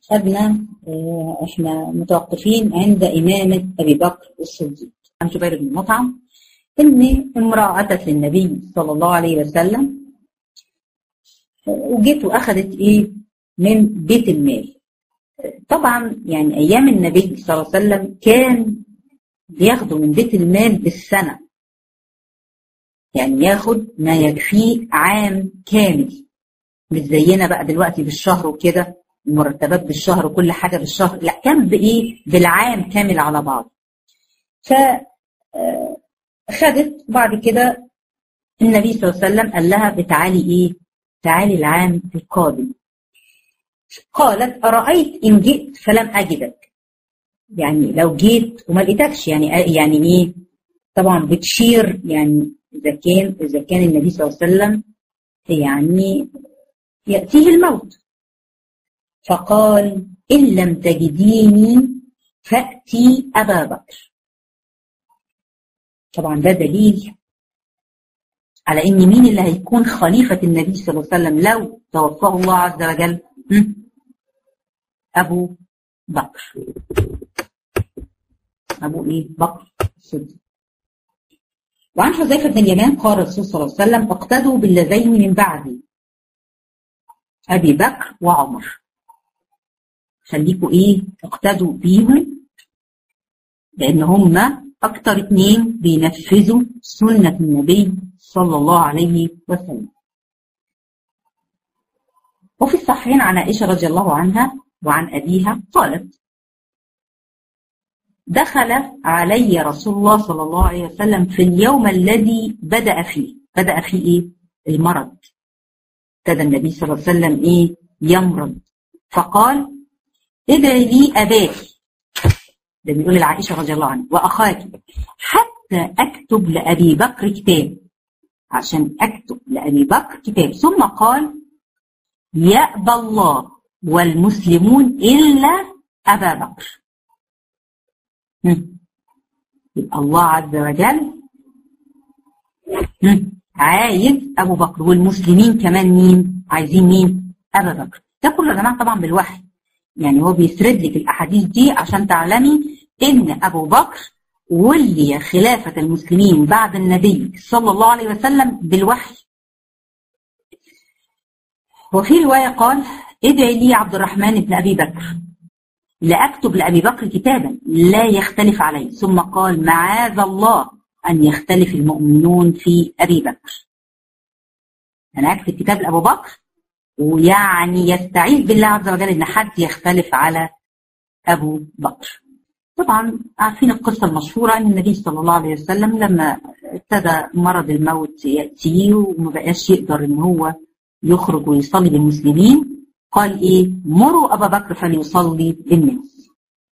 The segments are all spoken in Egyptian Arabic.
خدنا آه، احنا متوقفين عند إمامة أبي بكر الصديق عن جبير بن مطعم إن امرأة أتت للنبي صلى الله عليه وسلم آه، وجيت وأخذت إيه من بيت المال آه، طبعا يعني أيام النبي صلى الله عليه وسلم كان بياخدوا من بيت المال بالسنة يعني ياخد ما يكفيه عام كامل مش زينا بقى دلوقتي بالشهر وكده المرتبات بالشهر وكل حاجة بالشهر لا كان بإيه بالعام كامل على بعض ف آه، خدت بعد كده النبي صلى الله عليه وسلم قال لها بتعالي ايه تعالي العام القادم قالت أرأيت إن جئت فلم أجدك يعني لو جيت وما لقيتكش يعني يعني ايه طبعا بتشير يعني إذا كان إذا كان النبي صلى الله عليه وسلم يعني يأتيه الموت فقال إن لم تجديني فأتي أبا بكر طبعا ده دليل على ان مين اللي هيكون خليفة النبي صلى الله عليه وسلم لو توفاه الله عز وجل هم؟ ابو بكر ابو ايه بكر الصديق وعن حذيفة بن اليمان قال الرسول صلى الله عليه وسلم اقتدوا بالذين من بعدي ابي بكر وعمر خليكوا ايه اقتدوا بيهم لان هم اكتر اتنين بينفذوا سنة النبي صلى الله عليه وسلم وفي الصحيحين عن عائشة رضي الله عنها وعن أبيها قالت دخل علي رسول الله صلى الله عليه وسلم في اليوم الذي بدأ فيه بدأ فيه إيه؟ المرض ابتدى النبي صلى الله عليه وسلم إيه؟ يمرض فقال ادعي لي أباك ده بيقول لعائشة رضي الله عنها وأخاك حتى أكتب لأبي بكر كتاب عشان أكتب لأبي بكر كتاب ثم قال يأبى الله والمسلمون إلا أبا بكر هم. يبقى الله عز وجل هم. عايز أبو بكر والمسلمين كمان مين عايزين مين أبا بكر ده كله يا جماعة طبعا بالوحي يعني هو بيسرد لك الأحاديث دي عشان تعلمي إن أبو بكر ولي خلافة المسلمين بعد النبي صلى الله عليه وسلم بالوحي وفي رواية قال ادعي لي عبد الرحمن بن أبي بكر لأكتب لأبي بكر كتابا لا يختلف عليه ثم قال معاذ الله أن يختلف المؤمنون في أبي بكر أنا أكتب كتاب لأبو بكر ويعني يستعيذ بالله عز وجل ان حد يختلف على ابو بكر طبعا عارفين القصة المشهورة ان النبي صلى الله عليه وسلم لما ابتدى مرض الموت يأتيه وما بقاش يقدر ان هو يخرج ويصلي بالمسلمين قال ايه مروا ابا بكر فليصلي بالناس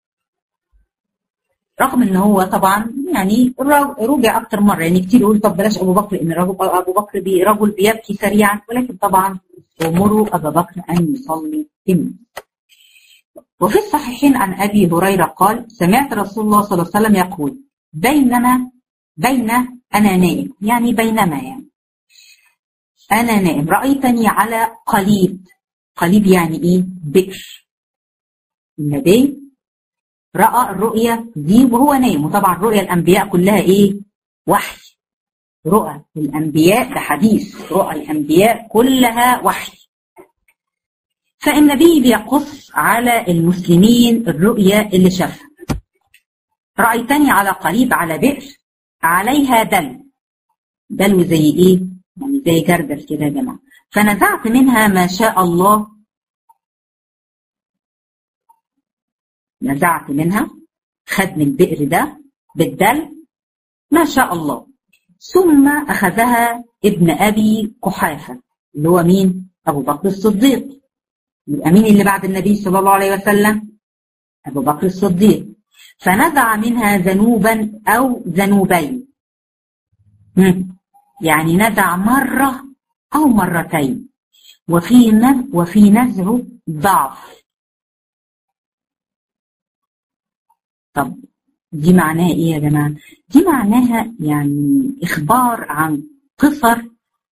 رغم ان هو طبعا يعني رجع اكتر مره يعني كتير يقول طب بلاش ابو بكر ان ابو بكر بي رجل بيبكي سريعا ولكن طبعا ومروا ابا بكر ان يصلي بالناس وفي الصحيحين عن ابي هريره قال سمعت رسول الله صلى الله عليه وسلم يقول بينما بين انا نائم يعني بينما يعني انا نائم رايتني على قليب قليب يعني ايه بئر النبي راى الرؤيا دي وهو نايم وطبعا رؤيا الانبياء كلها ايه وحي رؤى الانبياء ده حديث رؤى الانبياء كلها وحي فالنبي بيقص على المسلمين الرؤيا اللي شافها رأيتني على قريب على بئر عليها دل دلو زي ايه يعني زي جردل كده يا جماعه فنزعت منها ما شاء الله نزعت منها خد من البئر ده بالدل ما شاء الله ثم أخذها ابن أبي قحافة اللي هو مين؟ أبو بكر الصديق يبقى مين اللي بعد النبي صلى الله عليه وسلم؟ أبو بكر الصديق فنزع منها ذنوبا أو ذنوبين يعني نزع مرة أو مرتين وفي وفي نزعه ضعف طب دي معناها ايه يا جماعه؟ دي معناها يعني اخبار عن قصر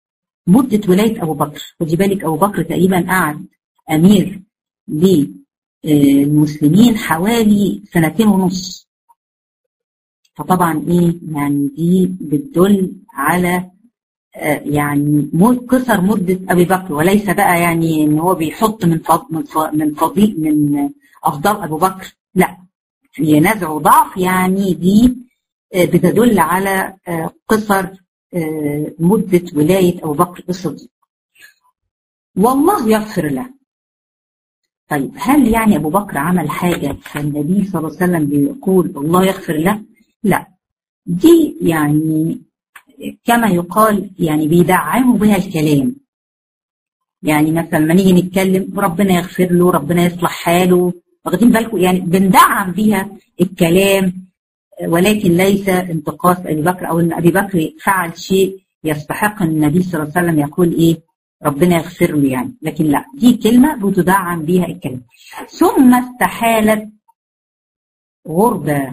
مده ولايه ابو بكر، خدي بالك ابو بكر تقريبا قعد امير المسلمين حوالي سنتين ونص فطبعا ايه يعني دي بتدل على يعني قصر مدة أبي بكر وليس بقى يعني إن هو بيحط من فض من من فضيل من أفضل أبو بكر لا في نزع وضعف يعني دي بتدل على قصر مدة ولاية أبو بكر الصديق والله يغفر له طيب هل يعني أبو بكر عمل حاجة فالنبي صلى الله عليه وسلم بيقول الله يغفر له لا دي يعني كما يقال يعني بيدعموا بها الكلام يعني مثلا لما نيجي نتكلم ربنا يغفر له ربنا يصلح حاله واخدين بالكم يعني بندعم بها الكلام ولكن ليس انتقاص ابي بكر او ان ابي بكر فعل شيء يستحق ان النبي صلى الله عليه وسلم يقول ايه ربنا يغفر له يعني لكن لا دي كلمه بتدعم بها الكلام ثم استحالت غربه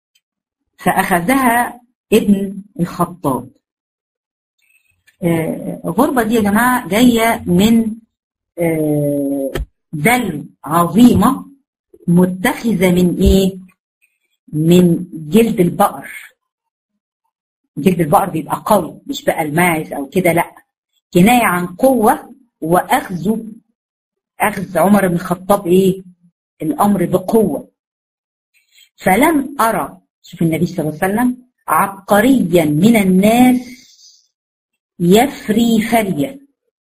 فاخذها ابن الخطاب آه غربة دي يا جماعة جاية من آه دل عظيمة متخذة من ايه من جلد البقر جلد البقر بيبقى قوي مش بقى الماعز او كده لا كناية عن قوة واخذه اخذ عمر بن الخطاب ايه الامر بقوة فلم ارى شوف النبي صلى الله عليه وسلم عبقريا من الناس يفري فرية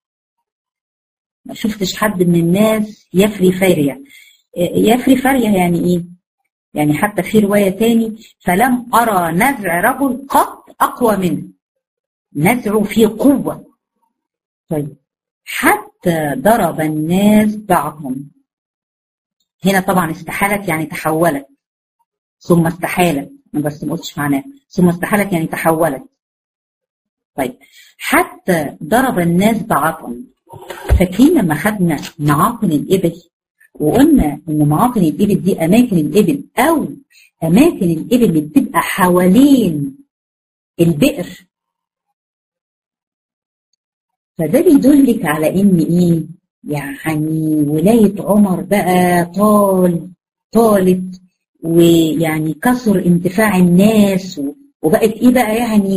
ما شفتش حد من الناس يفري فرية يفري فرية يعني ايه يعني حتى في رواية تاني فلم أرى نزع رجل قط أقوى منه نزعه فيه قوة طيب حتى ضرب الناس بعضهم هنا طبعا استحالت يعني تحولت ثم استحالت بس ما قلتش معناه ثم استحالت يعني تحولت طيب حتى ضرب الناس بعضهم فاكرين لما خدنا معاقن الإبل وقلنا إن معاقن الإبل دي أماكن الإبل أو أماكن الإبل اللي بتبقى حوالين البئر فده بيدلك على إن إيه يعني ولاية عمر بقى طال طالت ويعني كثر انتفاع الناس وبقت ايه بقى يعني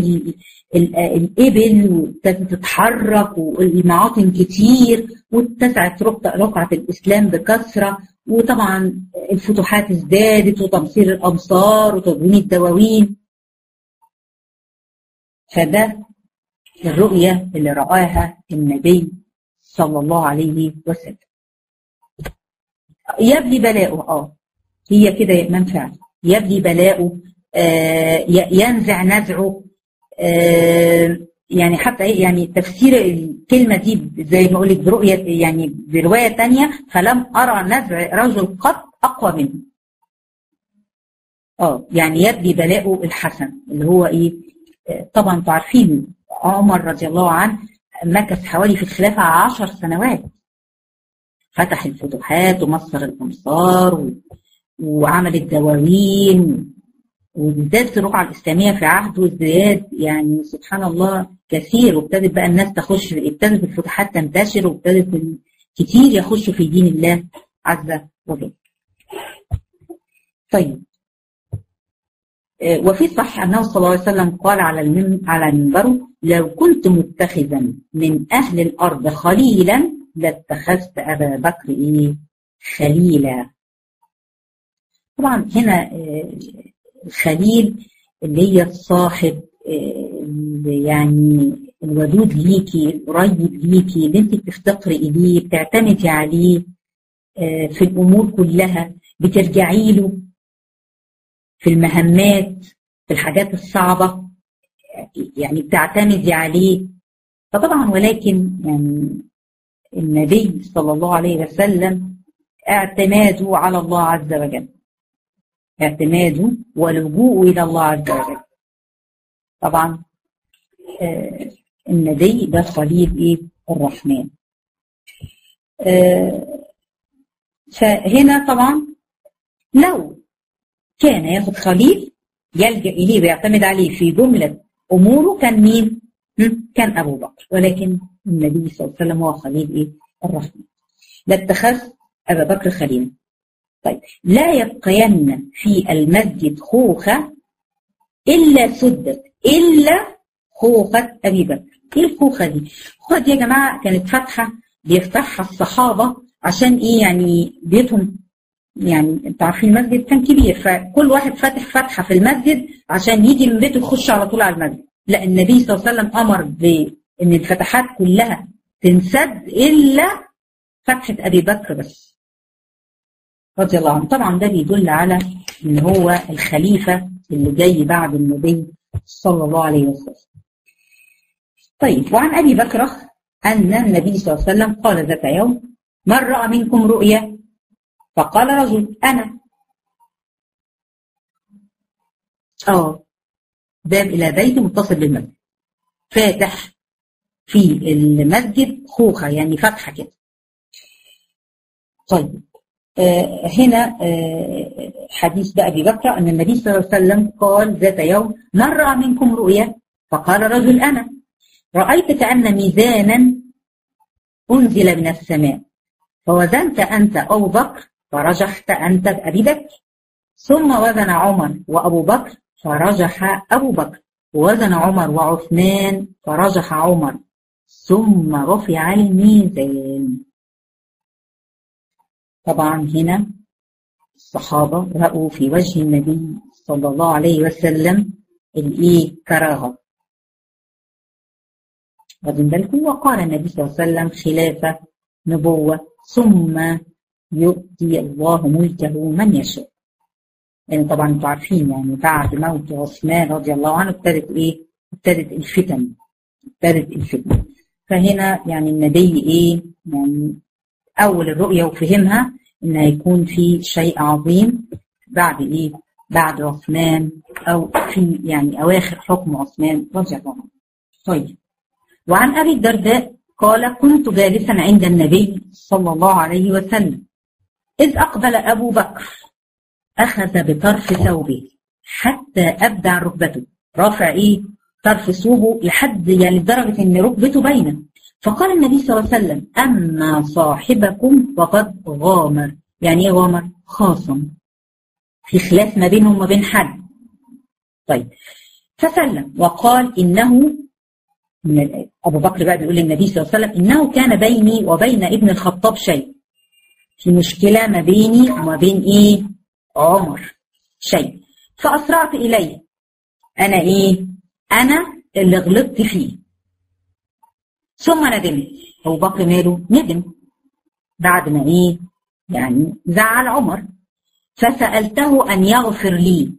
الابل تتحرك والمعاطن كتير واتسعت رقعة الاسلام بكثرة وطبعا الفتوحات ازدادت وتمصير الامصار وتدوين الدواوين فده الرؤية اللي رآها النبي صلى الله عليه وسلم يبدي بلاؤه اه هي كده يا إمام فعلا يبدي بلاؤه آه ينزع نزعه آه يعني حتى ايه يعني تفسير الكلمه دي زي ما اقول لك برؤيه يعني بروايه ثانيه فلم ارى نزع رجل قط اقوى منه. اه يعني يبدي بلاؤه الحسن اللي هو ايه آه طبعا انتوا عارفين عمر رضي الله عنه مكث حوالي في الخلافه 10 سنوات. فتح الفتوحات ومصر الامصار و... وعمل الدواوين وازدادت الرقعة الإسلامية في عهده ازدياد يعني سبحان الله كثير وابتدت بقى الناس تخش ابتدت الفتوحات تنتشر وابتدت كتير يخشوا في دين الله عز وجل. طيب وفي الصحيح أنه صلى الله عليه وسلم قال على المن على منبره لو كنت متخذا من أهل الأرض خليلا لاتخذت أبا بكر إيه خليلا طبعا هنا الخليل اللي هي الصاحب يعني الودود ليكي القريب ليكي اللي انت بتفتقري اليه بتعتمدي عليه في الامور كلها بترجعي له في المهمات في الحاجات الصعبه يعني بتعتمدي عليه فطبعا ولكن يعني النبي صلى الله عليه وسلم اعتماده على الله عز وجل اعتماده ولجوءه إلى الله عز وجل طبعا آه النبي ده خليل إيه الرحمن آه فهنا طبعا لو كان ياخد خليل يلجأ إليه ويعتمد عليه في جملة أموره كان مين؟ كان أبو بكر ولكن النبي صلى الله عليه وسلم هو خليل إيه الرحمن لاتخذ أبا بكر خليلا طيب لا يبقين في المسجد خوخة إلا سدت إلا خوخة أبي بكر إيه الخوخة دي؟ الخوخة دي يا جماعة كانت فتحة بيفتحها الصحابة عشان إيه يعني بيتهم يعني انتوا عارفين المسجد كان كبير فكل واحد فاتح فتحة في المسجد عشان يجي من بيته يخش على طول على المسجد لا النبي صلى الله عليه وسلم أمر بأن الفتحات كلها تنسد إلا فتحة أبي بكر بس رضي الله عنه طبعا ده بيدل على ان هو الخليفة اللي جاي بعد النبي صلى الله عليه وسلم طيب وعن أبي بكر أن النبي صلى الله عليه وسلم قال ذات يوم من رأى منكم رؤيا فقال رجل أنا اه باب إلى بيت متصل بالمسجد فاتح في المسجد خوخة يعني فتحة كده طيب آه هنا آه حديث بقى أبي بكر أن النبي صلى الله عليه وسلم قال ذات يوم من رأى منكم رؤيا فقال رجل أنا رأيت كأن ميزانا أنزل من السماء فوزنت أنت أبو بكر فرجحت أنت بأبي بكر ثم وزن عمر وأبو بكر فرجح أبو بكر ووزن عمر وعثمان فرجح عمر ثم رفع الميزان طبعا هنا الصحابة رأوا في وجه النبي صلى الله عليه وسلم الإيه كراهة واخدين بالكم وقال النبي صلى الله عليه وسلم خلافة نبوة ثم يؤتي الله ملكه من يشاء يعني طبعا انتوا عارفين يعني بعد موت عثمان رضي الله عنه ابتدت ايه؟ ابتدت الفتن ابتدت الفتن فهنا يعني النبي ايه؟ يعني اول الرؤيه وفهمها ان هيكون في شيء عظيم بعد ايه؟ بعد عثمان او في يعني اواخر حكم عثمان رضي الله عنه. طيب وعن ابي الدرداء قال كنت جالسا عند النبي صلى الله عليه وسلم إذ أقبل أبو بكر أخذ بطرف ثوبه حتى أبدع ركبته رافع إيه طرف ثوبه لحد يعني لدرجة إن ركبته باينة فقال النبي صلى الله عليه وسلم أما صاحبكم فقد غامر يعني إيه غامر؟ خاصم في خلاف ما بينهم وما بين حد طيب فسلم وقال إنه من أبو بكر بقى بيقول للنبي صلى الله عليه وسلم إنه كان بيني وبين ابن الخطاب شيء في مشكلة ما بيني وما بين إيه عمر شيء فأسرعت إليه أنا إيه أنا اللي غلطت فيه ثم ندمت أبو بكر ماله ندم بعد ما إيه يعني زعل عمر فسألته أن يغفر لي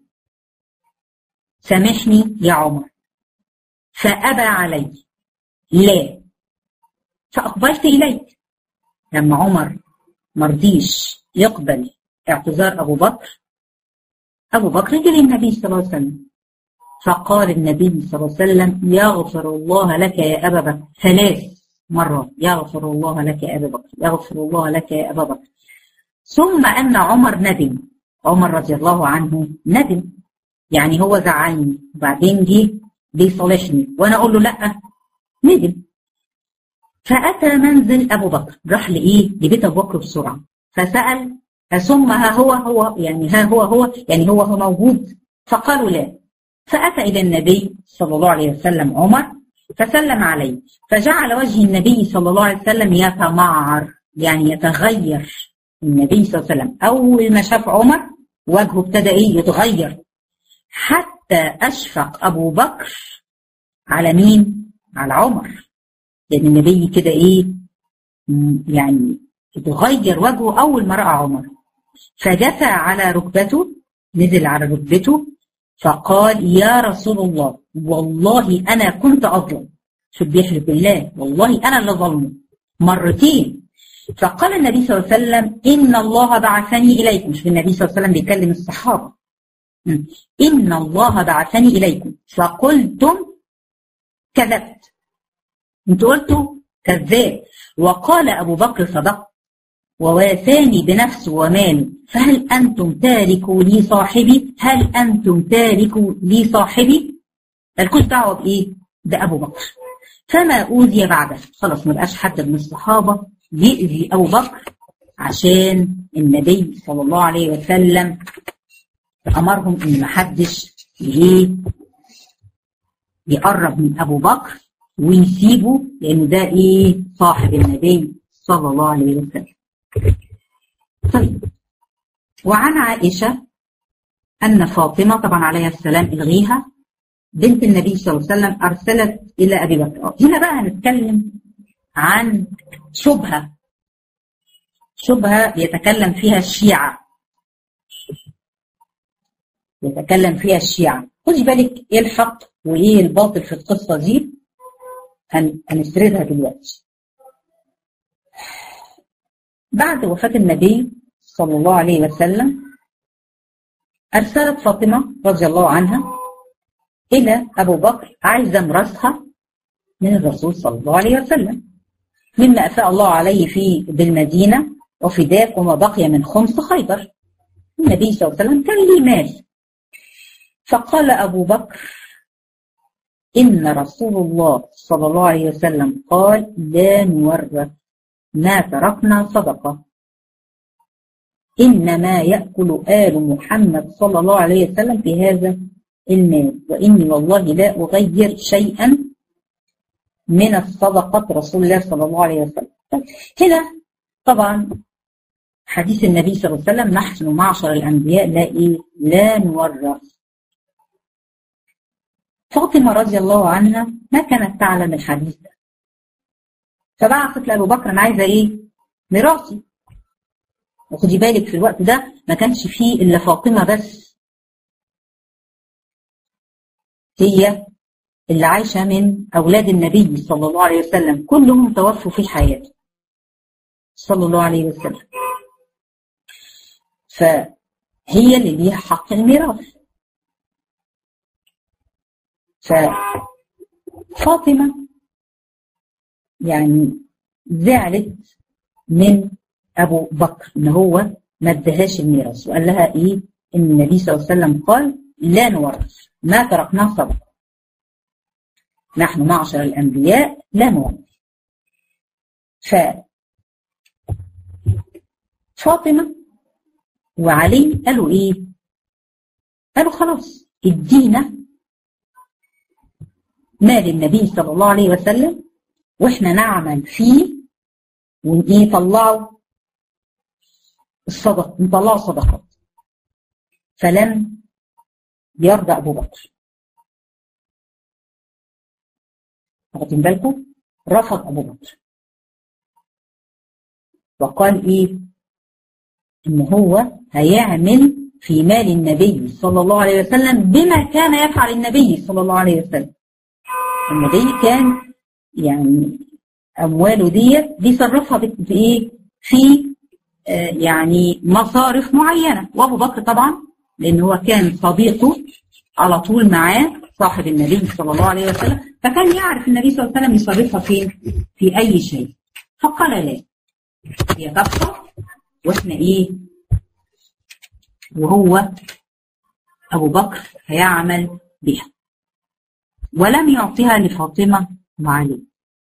سامحني يا عمر فأبى علي لا فأقبلت إليك لما عمر مرضيش يقبل اعتذار أبو بكر أبو بكر جه للنبي صلى الله عليه وسلم فقال النبي صلى الله عليه وسلم يغفر الله لك يا أبا بكر ثلاث مرات يغفر الله لك يا أبا بكر يغفر الله لك يا أبا بكر ثم أن عمر ندم عمر رضي الله عنه ندم يعني هو زعلني وبعدين جه بيصالحني وانا اقول له لا ندم فاتى منزل ابو بكر راح لايه لبيت ابو بكر بسرعه فسال ثم ها هو هو يعني ها هو هو يعني هو هو موجود فقالوا لا فاتى الى النبي صلى الله عليه وسلم عمر فسلم عليه فجعل وجه النبي صلى الله عليه وسلم يتمعر يعني يتغير النبي صلى الله عليه وسلم اول ما شاف عمر وجهه ابتدى ايه يتغير حتى أشفق أبو بكر على مين؟ على عمر لأن النبي كده إيه؟ يعني اتغير وجهه أول ما رأى عمر فجثى على ركبته نزل على ركبته فقال يا رسول الله والله أنا كنت أظلم شوف بيحلف بالله والله أنا اللي ظلمه مرتين فقال النبي صلى الله عليه وسلم إن الله بعثني إليكم شوف النبي صلى الله عليه وسلم بيكلم الصحابة إن الله بعثني إليكم فقلتم كذبت انتوا قلتوا كذاب وقال أبو بكر صدق وواساني بنفسه وماله فهل أنتم تاركوا لي صاحبي هل أنتم تاركوا لي صاحبي مالكوش دعوة بإيه ده أبو بكر فما أوذي بعده خلاص ما بقاش حد من الصحابة يأذي أبو بكر عشان النبي صلى الله عليه وسلم امرهم ان محدش ايه يقرب من ابو بكر ويسيبه لانه ده ايه صاحب النبي صلى الله عليه وسلم طيب وعن عائشه ان فاطمه طبعا عليها السلام الغيها بنت النبي صلى الله عليه وسلم ارسلت الى ابي بكر هنا بقى هنتكلم عن شبهه شبهه يتكلم فيها الشيعه يتكلم فيها الشيعه خدي بالك ايه الحق وايه الباطل في القصه دي هن... هنسردها دلوقتي بعد وفاه النبي صلى الله عليه وسلم ارسلت فاطمه رضي الله عنها الى ابو بكر عايزه مراسها من الرسول صلى الله عليه وسلم مما افاء الله عليه في بالمدينه وفداك وما بقي من خمس خيبر النبي صلى الله عليه وسلم كان لي مال فقال أبو بكر إن رسول الله صلى الله عليه وسلم قال لا نورث ما تركنا صدقة إنما يأكل آل محمد صلى الله عليه وسلم في هذا المال وإني والله لا أغير شيئا من الصدقة رسول الله صلى الله عليه وسلم هنا طبعا حديث النبي صلى الله عليه وسلم نحن معشر الأنبياء لا إيه لا نورث فاطمة رضي الله عنها ما كانت تعلم الحديث ده فبعثت لأبو بكر أنا عايزة إيه ميراثي وخدي بالك في الوقت ده ما كانش فيه إلا فاطمة بس هي اللي عايشة من أولاد النبي صلى الله عليه وسلم كلهم توفوا في حياته صلى الله عليه وسلم فهي اللي ليها حق الميراث ففاطمة يعني زعلت من أبو بكر إن هو ما ادهاش الميراث وقال لها إيه إن النبي صلى الله عليه وسلم قال لا نورث ما تركناه صدقة نحن معشر الأنبياء لا نورث ف فاطمة وعلي قالوا إيه قالوا خلاص ادينا مال النبي صلى الله عليه وسلم واحنا نعمل فيه ونيه طلعوا الصدق نطلعوا صدقات فلم يرضى ابو بكر واخدين بالكم رفض ابو بكر وقال ايه ان هو هيعمل في مال النبي صلى الله عليه وسلم بما كان يفعل النبي صلى الله عليه وسلم النبي كان يعني امواله ديت بيصرفها بايه في آه يعني مصارف معينه وابو بكر طبعا لان هو كان صديقه على طول معاه صاحب النبي صلى الله عليه وسلم فكان يعرف النبي صلى الله عليه وسلم يصرفها فين في اي شيء فقال لا هي تبقى واحنا ايه وهو ابو بكر هيعمل بها ولم يعطيها لفاطمة وعلي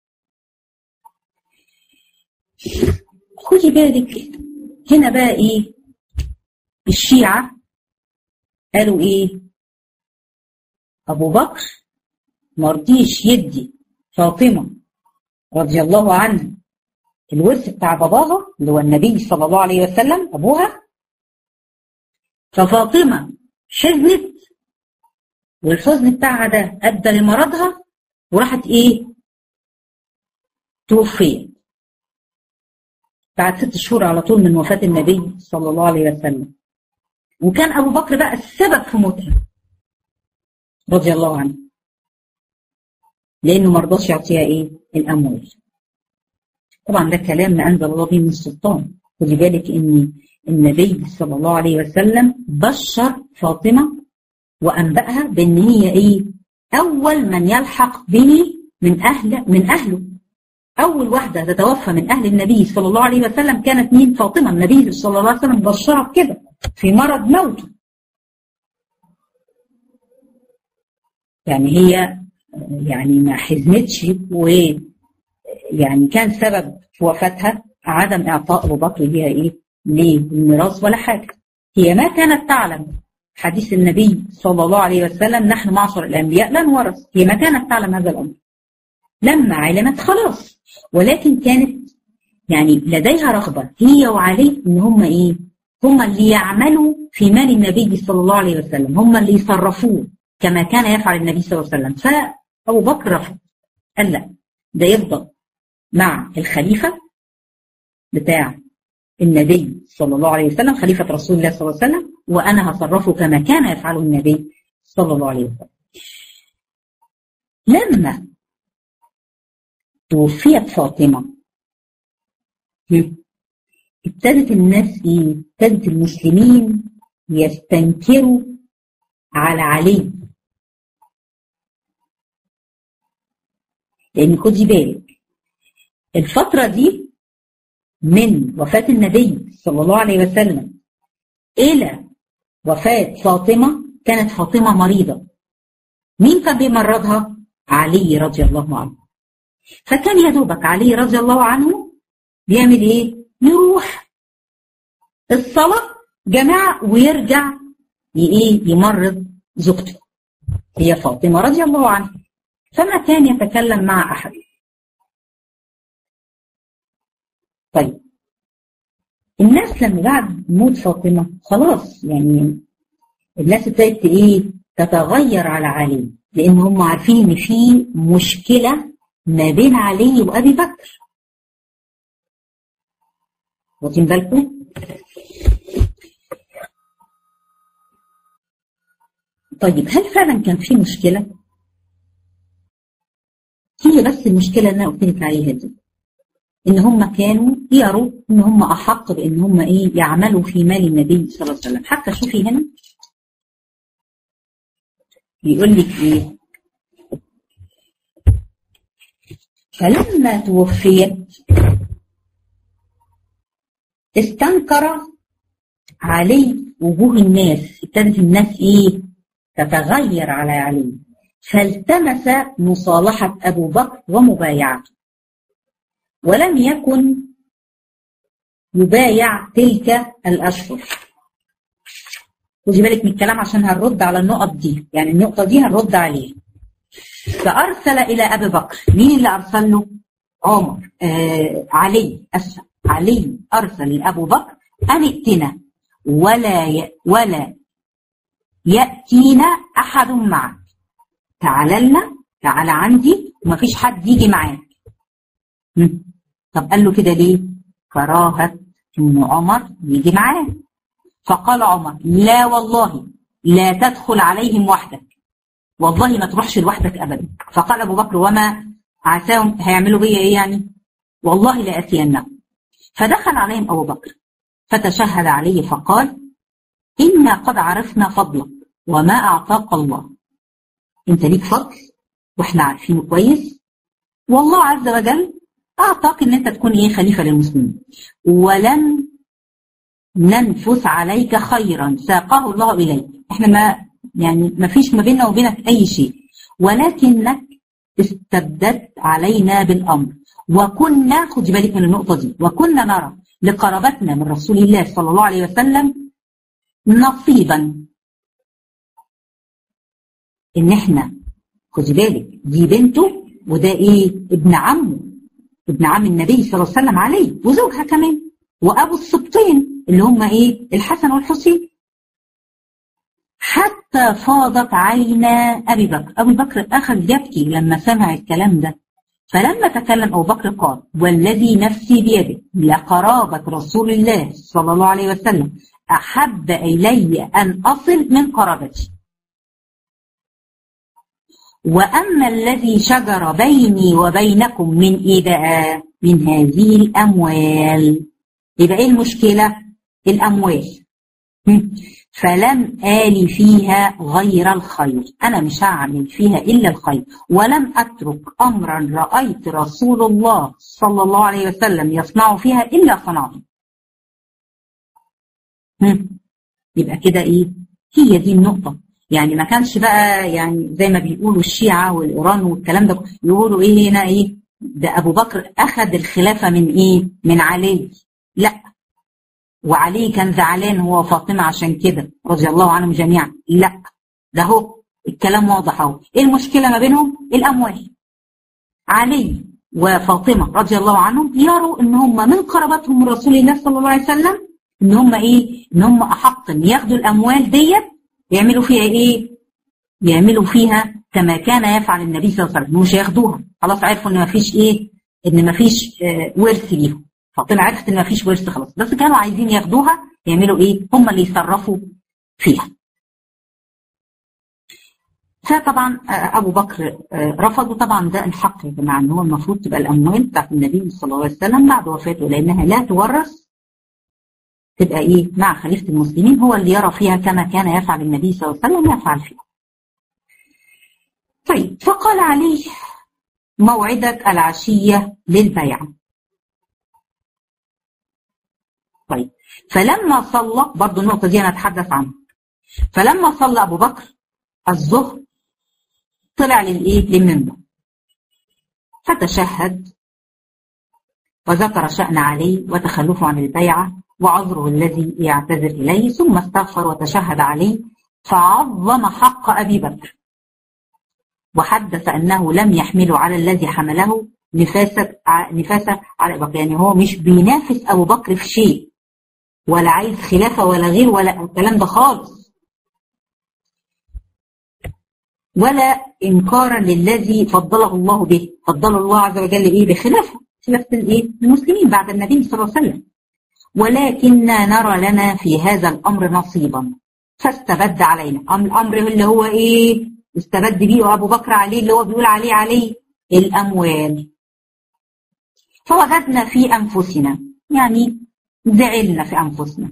خدي بالك هنا بقى ايه الشيعة قالوا ايه ابو بكر مرضيش يدي فاطمة رضي الله عنها الورث بتاع باباها اللي هو النبي صلى الله عليه وسلم ابوها ففاطمة حزنت والحزن بتاعها ده ادى لمرضها وراحت ايه توفيت بعد ست شهور على طول من وفاة النبي صلى الله عليه وسلم وكان أبو بكر بقى السبب في موتها رضي الله عنه لأنه ما رضاش يعطيها إيه الأموال طبعا ده كلام ما أنزل الله به من السلطان خدي بالك إن النبي صلى الله عليه وسلم بشر فاطمة وأنبأها بأن هي إيه أول من يلحق به من أهل من أهله أول واحدة تتوفى من أهل النبي صلى الله عليه وسلم كانت مين فاطمة النبي صلى الله عليه وسلم بشرها بكده في مرض موته يعني هي يعني ما حزنتش ويعني كان سبب في وفاتها عدم إعطاء أبو بكر ليها إيه؟ ليه؟ الميراث ولا حاجة هي ما كانت تعلم حديث النبي صلى الله عليه وسلم نحن معشر الأنبياء لا نورث هي ما كانت تعلم هذا الأمر لما علمت خلاص ولكن كانت يعني لديها رغبة هي وعلي إن هم إيه هم اللي يعملوا في مال النبي صلى الله عليه وسلم هم اللي يصرفوه كما كان يفعل النبي صلى الله عليه وسلم فأبو بكر رفض قال لا ده يفضل مع الخليفة بتاع النبي صلى الله عليه وسلم خليفة رسول الله صلى الله عليه وسلم وأنا هصرفه كما كان يفعله النبي صلى الله عليه وسلم لما توفيت فاطمة ابتدت الناس ايه؟ ابتدت المسلمين يستنكروا على علي لان خدي بالك الفترة دي من وفاة النبي صلى الله عليه وسلم إلى وفاة فاطمة كانت فاطمة مريضة مين كان بيمرضها؟ علي رضي الله عنه فكان يا دوبك علي رضي الله عنه بيعمل ايه؟ يروح الصلاة جماعة ويرجع ايه يمرض زوجته هي فاطمة رضي الله عنها فما كان يتكلم مع أحد طيب الناس لما بعد موت فاطمة خلاص يعني الناس ابتدت ايه تتغير على علي لان هم عارفين ان في مشكلة ما بين علي وابي بكر واخدين بالكم طيب هل فعلا كان في مشكلة هي بس المشكلة اللي انا قلت لك عليها دي ان هم كانوا يروا ان هم احق بان هم ايه يعملوا في مال النبي صلى الله عليه وسلم حتى شوفي هنا بيقول لك ايه فلما توفيت استنكر علي وجوه الناس ابتدت الناس ايه تتغير على علي فالتمس مصالحة أبو بكر ومبايعته ولم يكن يبايع تلك الأشهر خدي بالك من الكلام عشان هنرد على النقط دي يعني النقطة دي هنرد عليها فأرسل إلى أبي بكر مين اللي أرسل له؟ عمر آه علي أسف علي أرسل لأبو بكر أن ائتنا ولا ي... ولا يأتينا أحد معك تعال لنا تعال عندي ومفيش حد يجي معاك طب قال له كده ليه؟ كراهة إن عمر يجي معاه فقال عمر لا والله لا تدخل عليهم وحدك والله ما تروحش لوحدك أبدا فقال أبو بكر وما عساهم هيعملوا بيا إيه يعني والله لا أتينهم فدخل عليهم أبو بكر فتشهد عليه فقال إنا قد عرفنا فضلك وما أعطاك الله أنت ليك فضل وإحنا عارفينه كويس والله عز وجل أعطاك إن أنت تكون إيه خليفة للمسلمين ولم ننفس عليك خيرا ساقه الله إليك إحنا ما يعني ما فيش ما بيننا وبينك أي شيء ولكنك استبدت علينا بالأمر وكنا خدي بالك من النقطة دي وكنا نرى لقرابتنا من رسول الله صلى الله عليه وسلم نصيبا ان احنا خدي بالك دي بنته وده ايه ابن عمه ابن عم النبي صلى الله عليه وسلم عليه وزوجها كمان وابو السبطين اللي هم ايه الحسن والحسين حتى فاضت عينا ابي بكر ابو بكر اخذ يبكي لما سمع الكلام ده فلما تكلم ابو بكر قال والذي نفسي بيده لقرابه رسول الله صلى الله عليه وسلم احب الي ان اصل من قرابتي واما الذي شجر بيني وبينكم من ايه بقى من هذه الاموال يبقى ايه المشكله الاموال فلم آلي فيها غير الخير أنا مش هعمل فيها إلا الخير ولم أترك أمرا رأيت رسول الله صلى الله عليه وسلم يصنع فيها إلا صنعته يبقى كده إيه هي دي النقطة يعني ما كانش بقى يعني زي ما بيقولوا الشيعة والإيران والكلام ده يقولوا إيه هنا إيه ده ابو بكر اخذ الخلافه من ايه من علي لا وعلي كان زعلان هو وفاطمه عشان كده رضي الله عنهم جميعا لا ده هو الكلام واضح اهو ايه المشكله ما بينهم الاموال علي وفاطمه رضي الله عنهم يروا ان هم من قرابتهم من رسول الله صلى الله عليه وسلم ان هم ايه ان هم احق ان ياخدوا الاموال ديت يعملوا فيها ايه يعملوا فيها كما كان يفعل النبي صلى الله عليه وسلم مش هياخدوها خلاص عرفوا ان ما فيش ايه ان ما فيش آه ورث ليهم فاطمه عرفت ان ما فيش ورث خلاص بس كانوا عايزين ياخدوها يعملوا ايه هم اللي يتصرفوا فيها فطبعا ابو بكر رفض وطبعا ده الحق يا جماعه ان هو المفروض تبقى الاموال بتاعت النبي صلى الله عليه وسلم بعد وفاته لانها لا تورث تبقى ايه مع خليفه المسلمين هو اللي يرى فيها كما كان يفعل النبي صلى الله عليه وسلم يفعل فيها. طيب فقال عليه موعدك العشيه للبيع. طيب فلما صلى برضه النقطه دي انا اتحدث عنها. فلما صلى ابو بكر الظهر طلع للايه للمنبر فتشهد وذكر شأن علي وتخلفه عن البيعة وعذره الذي يعتذر إليه ثم استغفر وتشهد عليه فعظم حق أبي بكر وحدث أنه لم يحمله على الذي حمله نفاسة نفاسة على أبي بكر يعني هو مش بينافس أبو بكر في شيء ولا عايز خلافة ولا غير ولا الكلام ده خالص ولا إنكارا للذي فضله الله به فضل الله عز وجل إيه بخلافه خلافة الإيه المسلمين بعد النبي صلى الله عليه وسلم ولكننا نرى لنا في هذا الأمر نصيبا فاستبد علينا الأمر اللي هو إيه استبد بيه أبو بكر عليه اللي هو بيقول عليه عليه الأموال فوجدنا في أنفسنا يعني زعلنا في أنفسنا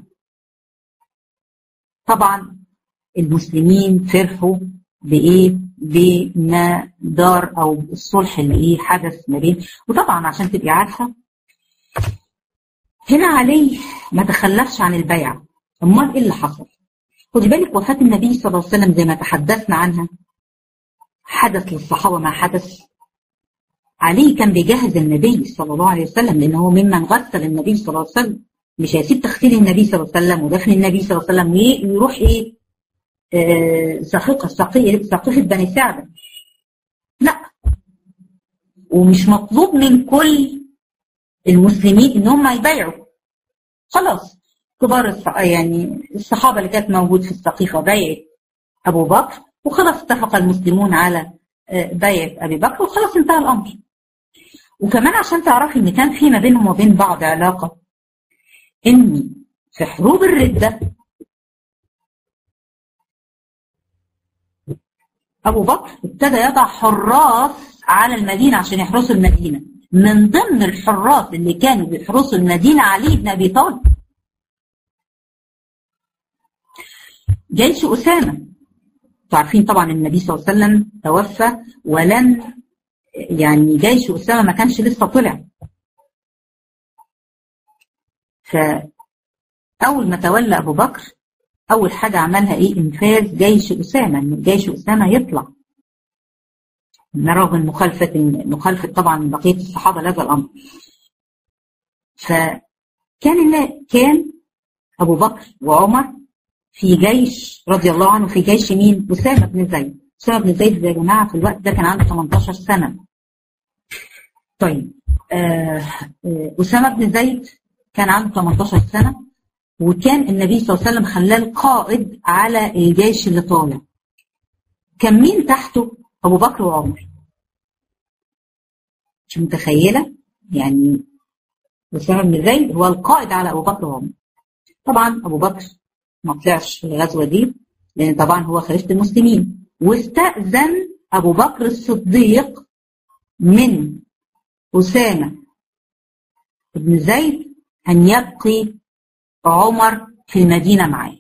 طبعا المسلمين فرحوا بايه بما دار او الصلح اللي ايه حدث ما بين وطبعا عشان تبقي عارفه هنا علي ما تخلفش عن البيعه امال ايه اللي حصل خدي بالك وفاه النبي صلى الله عليه وسلم زي ما تحدثنا عنها حدث للصحابه ما حدث علي كان بيجهز النبي صلى الله عليه وسلم لان هو ممن غسل النبي صلى الله عليه وسلم مش هيسيب تغسيل النبي صلى الله عليه وسلم ودفن النبي صلى الله عليه وسلم ويروح ايه ساققة ساقفة بني سعدة لا ومش مطلوب من كل المسلمين ان هم يبايعوا خلاص كبار الصح... يعني الصحابه اللي كانت موجود في السقيفه بايعت ابو بكر وخلاص اتفق المسلمون على بيعة ابي بكر وخلاص انتهى الامر وكمان عشان تعرفي ان كان في ما بينهم وبين بعض علاقه ان في حروب الرده أبو بكر ابتدى يضع حراس على المدينة عشان يحرسوا المدينة من ضمن الحراس اللي كانوا بيحرسوا المدينة علي بن أبي طالب جيش أسامة عارفين طبعا النبي صلى الله عليه وسلم توفى ولن يعني جيش أسامة ما كانش لسه طلع فأول ما تولى أبو بكر أول حاجة عملها إيه إنفاذ جيش أسامة إن جيش أسامة يطلع رغم مخالفة مخالفة طبعا بقية الصحابة لهذا الأمر فكان كان أبو بكر وعمر في جيش رضي الله عنه في جيش مين؟ أسامة بن زيد أسامة بن زيد يا جماعة في الوقت ده كان عنده 18 سنة طيب آه أسامة بن زيد كان عنده 18 سنة وكان النبي صلى الله عليه وسلم خلاه القائد على الجيش اللي طالع كان مين تحته ابو بكر وعمر مش متخيله يعني اسامه بن زيد هو القائد على ابو بكر وعمر طبعا ابو بكر ما طلعش في الغزوه دي لان طبعا هو خليفه المسلمين واستاذن ابو بكر الصديق من اسامه بن زيد ان يبقي عمر في المدينة معاه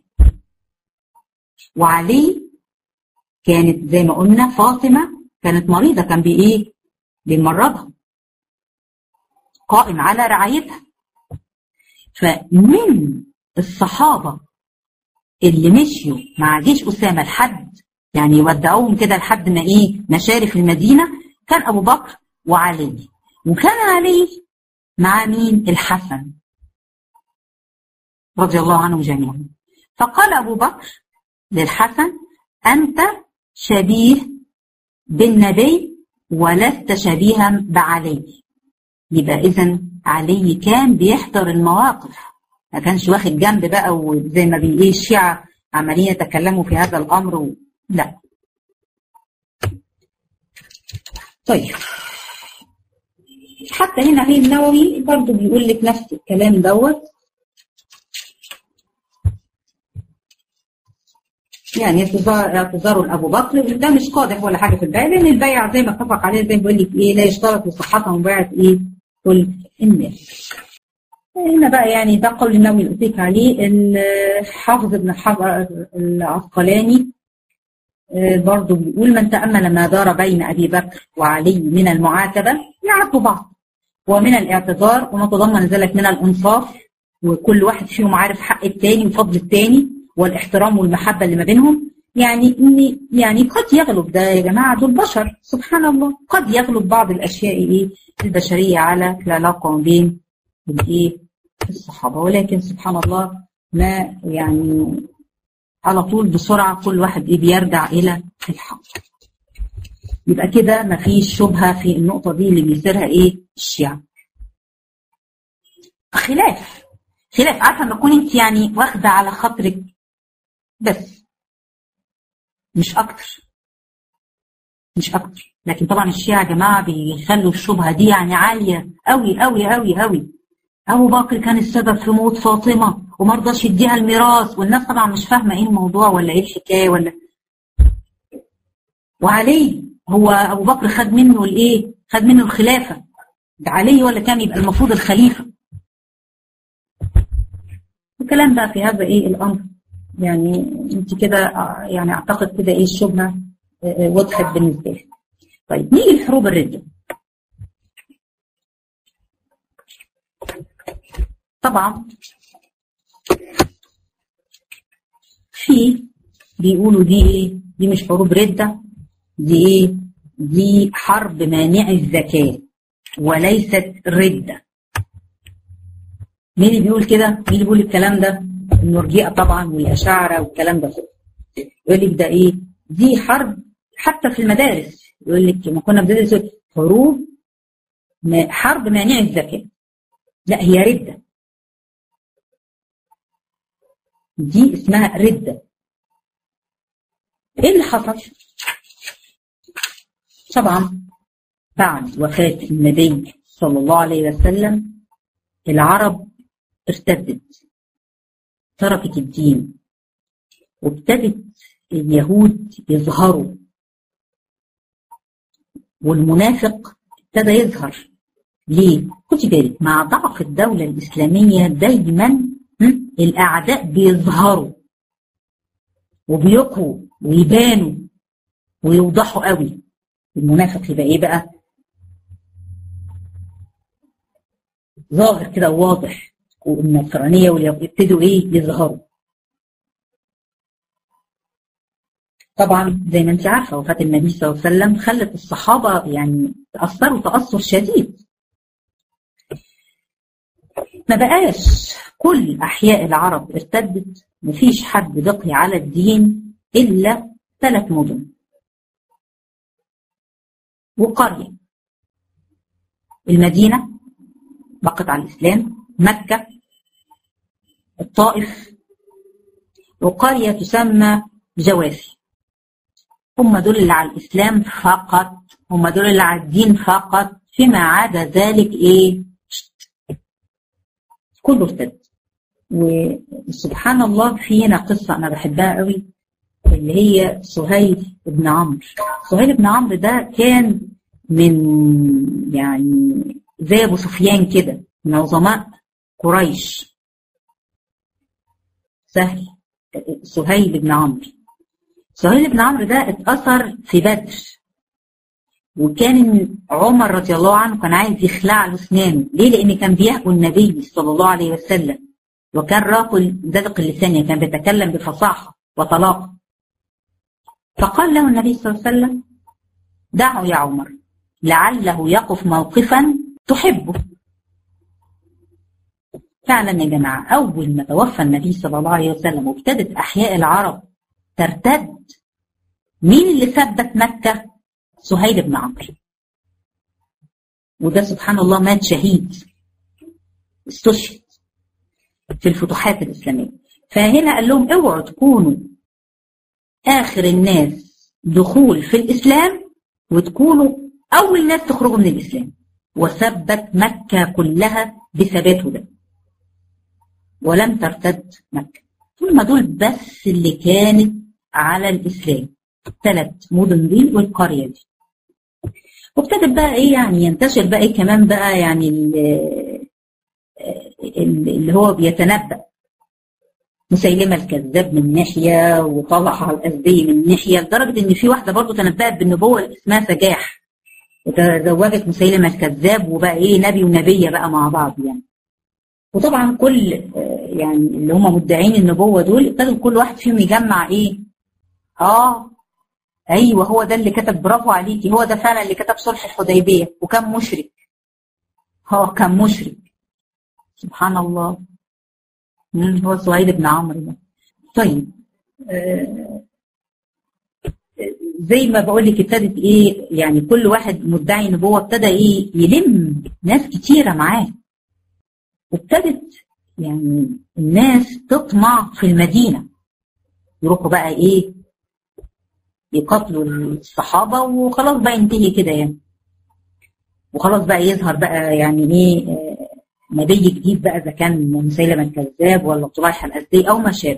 وعلي كانت زي ما قلنا فاطمة كانت مريضة كان بإيه بيمرضها قائم على رعايتها فمن الصحابة اللي مشيوا مع جيش أسامة لحد يعني ودعوهم كده لحد ما إيه مشارف المدينة كان أبو بكر وعلي وكان علي مع مين الحسن رضي الله عنهم جميعا فقال أبو بكر للحسن أنت شبيه بالنبي ولست شبيها بعلي يبقى إذا علي كان بيحضر المواقف ما كانش واخد جنب بقى وزي ما بي ايه الشيعة عمالين يتكلموا في هذا الأمر و... لا طيب حتى هنا هي النووي برضه بيقول لك نفس الكلام دوت يعني اعتذار اعتذاره لابو بكر ده مش قادح ولا حاجه في البيع لان البيع زي ما اتفق عليه زي ما بيقول لك ايه لا يشترط لصحتها مبيعه ايه كل الناس. هنا بقى يعني ده قول النووي اللي قلت لك عليه الحافظ ابن حجر العسقلاني برضه بيقول من تامل ما دار بين ابي بكر وعلي من المعاتبه يعرفوا بعض ومن الاعتذار وما تضمن ذلك من الانصاف وكل واحد فيهم عارف حق التاني وفضل التاني والاحترام والمحبة اللي ما بينهم يعني إن يعني قد يغلب ده يا جماعة دول بشر سبحان الله قد يغلب بعض الأشياء إيه البشرية على العلاقة ما بين الإيه الصحابة ولكن سبحان الله ما يعني على طول بسرعة كل واحد إيه بيرجع إلى الحق يبقى كده مفيش شبهة في النقطة دي اللي بيصيرها إيه الشيعة خلاف خلاف عارفة لما تكون أنت يعني واخدة على خاطرك بس مش اكتر مش اكتر لكن طبعا الشيعة يا جماعة بيخلوا الشبهة دي يعني عالية قوي قوي قوي قوي ابو بكر كان السبب في موت فاطمة وما رضاش يديها الميراث والناس طبعا مش فاهمة ايه الموضوع ولا ايه الحكاية ولا وعلي هو ابو بكر خد منه الايه خد منه الخلافة ده علي ولا كان يبقى المفروض الخليفة الكلام بقى في هذا ايه الامر يعني انت كده يعني اعتقد كده ايه الشبهه وضحت بالنسبه لي. طيب نيجي لحروب الرده. طبعا في بيقولوا دي ايه؟ دي مش حروب رده دي ايه؟ دي حرب مانع الزكاه وليست رده. مين اللي بيقول كده؟ مين اللي بيقول الكلام ده؟ المرجئه طبعا والاشاعره والكلام ده كله يقول لك ده ايه دي حرب حتى في المدارس يقول لك ما كنا بندرس حروب حرب مانع الزكاه لا هي رده دي اسمها رده ايه اللي حصل طبعا بعد وفاه النبي صلى الله عليه وسلم العرب ارتدت تركت الدين وابتدت اليهود يظهروا والمنافق ابتدى يظهر ليه؟ خدي بالك مع ضعف الدولة الإسلامية دايما الأعداء بيظهروا وبيقوا ويبانوا ويوضحوا قوي المنافق يبقى ايه بقى؟ ظاهر كده واضح والنصرانيه واليهود يبتدوا ايه يظهروا طبعا زي ما انت عارفه وفاه النبي صلى الله عليه وسلم خلت الصحابه يعني تاثروا تاثر شديد ما بقاش كل احياء العرب ارتدت مفيش حد بقي على الدين الا ثلاث مدن وقريه المدينه بقت على الاسلام مكه الطائف وقرية تسمى جوافي هم دول اللي على الإسلام فقط هم دول اللي على الدين فقط فيما عدا ذلك إيه كله ارتد وسبحان الله في هنا قصة أنا بحبها قوي اللي هي سهيل بن عمرو سهيل بن عمرو ده كان من يعني زي أبو سفيان كده من عظماء قريش سهل سهيل بن عمرو سهيل بن عمرو ده اتأثر في بدر وكان عمر رضي الله عنه كان عايز يخلع له اسنانه ليه لان كان بيهقوا النبي صلى الله عليه وسلم وكان راقل ذلق اللسان كان بيتكلم بفصاحه وطلاقه فقال له النبي صلى الله عليه وسلم دعه يا عمر لعله يقف موقفا تحبه فعلا يا جماعة أول ما توفى النبي صلى الله عليه وسلم وابتدت أحياء العرب ترتد مين اللي ثبت مكة؟ سهيل بن عمرو وده سبحان الله مات شهيد استشهد في الفتوحات الإسلامية فهنا قال لهم اوعوا تكونوا آخر الناس دخول في الإسلام وتكونوا أول ناس تخرجوا من الإسلام وثبت مكة كلها بثباته ده ولم ترتد مكة هم دول بس اللي كانت على الإسلام ثلاث مدن دي والقرية دي وابتدت بقى ايه يعني ينتشر بقى ايه كمان بقى يعني اللي هو بيتنبأ مسيلمة الكذاب من ناحية وطلحة الأزدي من ناحية لدرجة إن في واحدة برضه تنبأت بالنبوة اسمها سجاح وتزوجت مسيلمة الكذاب وبقى إيه نبي ونبية بقى مع بعض يعني وطبعا كل يعني اللي هم مدعين النبوة دول ابتدوا كل واحد فيهم يجمع إيه آه أيوه هو ده اللي كتب برافو عليكي هو ده فعلا اللي كتب صلح الحديبية وكان مشرك هو كان مشرك سبحان الله هو سويد بن عمرو ده طيب آه زي ما بقول لك ابتدت ايه يعني كل واحد مدعي نبوه ابتدى ايه يلم ناس كتيره معاه وابتدت يعني الناس تطمع في المدينه يروحوا بقى ايه يقاتلوا الصحابه وخلاص بقى ينتهي كده يعني وخلاص بقى يظهر بقى يعني ايه آه نبي جديد بقى اذا كان مسيلمه الكذاب ولا طليحه الازدي او ما شابه.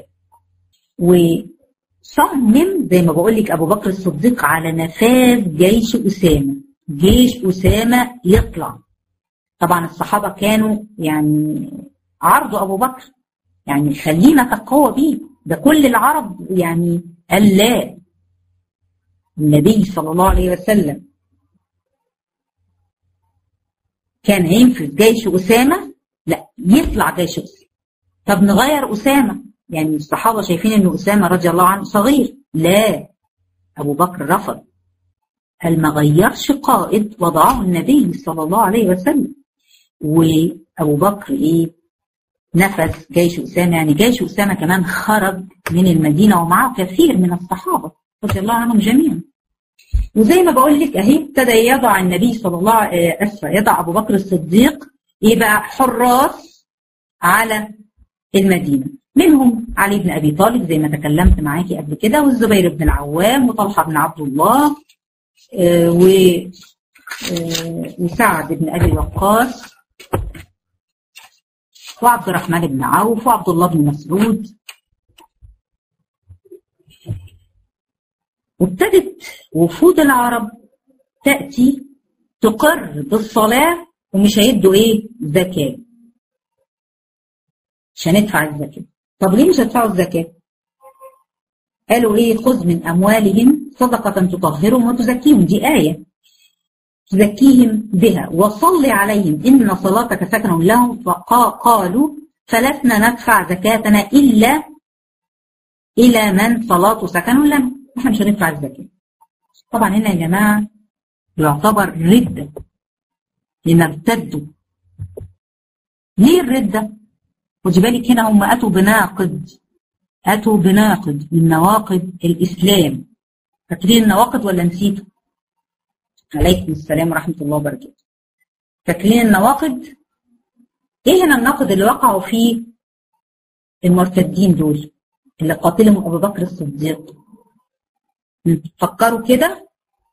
وصمم زي ما بقول لك ابو بكر الصديق على نفاذ جيش اسامه، جيش اسامه يطلع. طبعا الصحابه كانوا يعني عرضوا ابو بكر يعني خلينا تقوى بيه ده كل العرب يعني قال لا النبي صلى الله عليه وسلم كان هينفذ جيش أسامة لا يطلع جيش أسامة طب نغير أسامة يعني الصحابة شايفين أن أسامة رضي الله عنه صغير لا أبو بكر رفض قال ما غيرش قائد وضعه النبي صلى الله عليه وسلم وأبو بكر إيه نفذ جيش أسامة يعني جيش أسامة كمان خرج من المدينة ومعه كثير من الصحابة رضي الله عنهم جميعا وزي ما بقول لك اهي ابتدى يضع النبي صلى الله عليه وسلم يضع ابو بكر الصديق يبقى حراس على المدينه منهم علي بن ابي طالب زي ما تكلمت معاكي قبل كده والزبير بن العوام وطلحه بن عبد الله آه و آه وسعد بن ابي وقاص وعبد الرحمن بن عوف وعبد الله بن مسعود وابتدت وفود العرب تأتي تقر بالصلاة ومش هيدوا ايه زكاة مش هندفع الزكاة طب ليه مش هتدفعوا الزكاة قالوا ايه خذ من اموالهم صدقة تطهرهم وتزكيهم دي آية تزكيهم بها وصل عليهم إن صلاتك سكن لهم فقالوا فلسنا ندفع زكاتنا إلا إلى من صلاته سكن لنا احنا مش هندفع الزكاة طبعا هنا يا جماعة يعتبر ردة لما ارتدوا ليه الردة؟ خدي بالك هنا هم أتوا بناقد أتوا بناقد من نواقد الإسلام فاكرين النواقد ولا نسيتوا؟ عليكم السلام ورحمة الله وبركاته فاكرين النواقد؟ إيه هنا الناقد اللي وقعوا فيه المرتدين دول اللي قاتلهم أبو بكر الصديق فكروا كده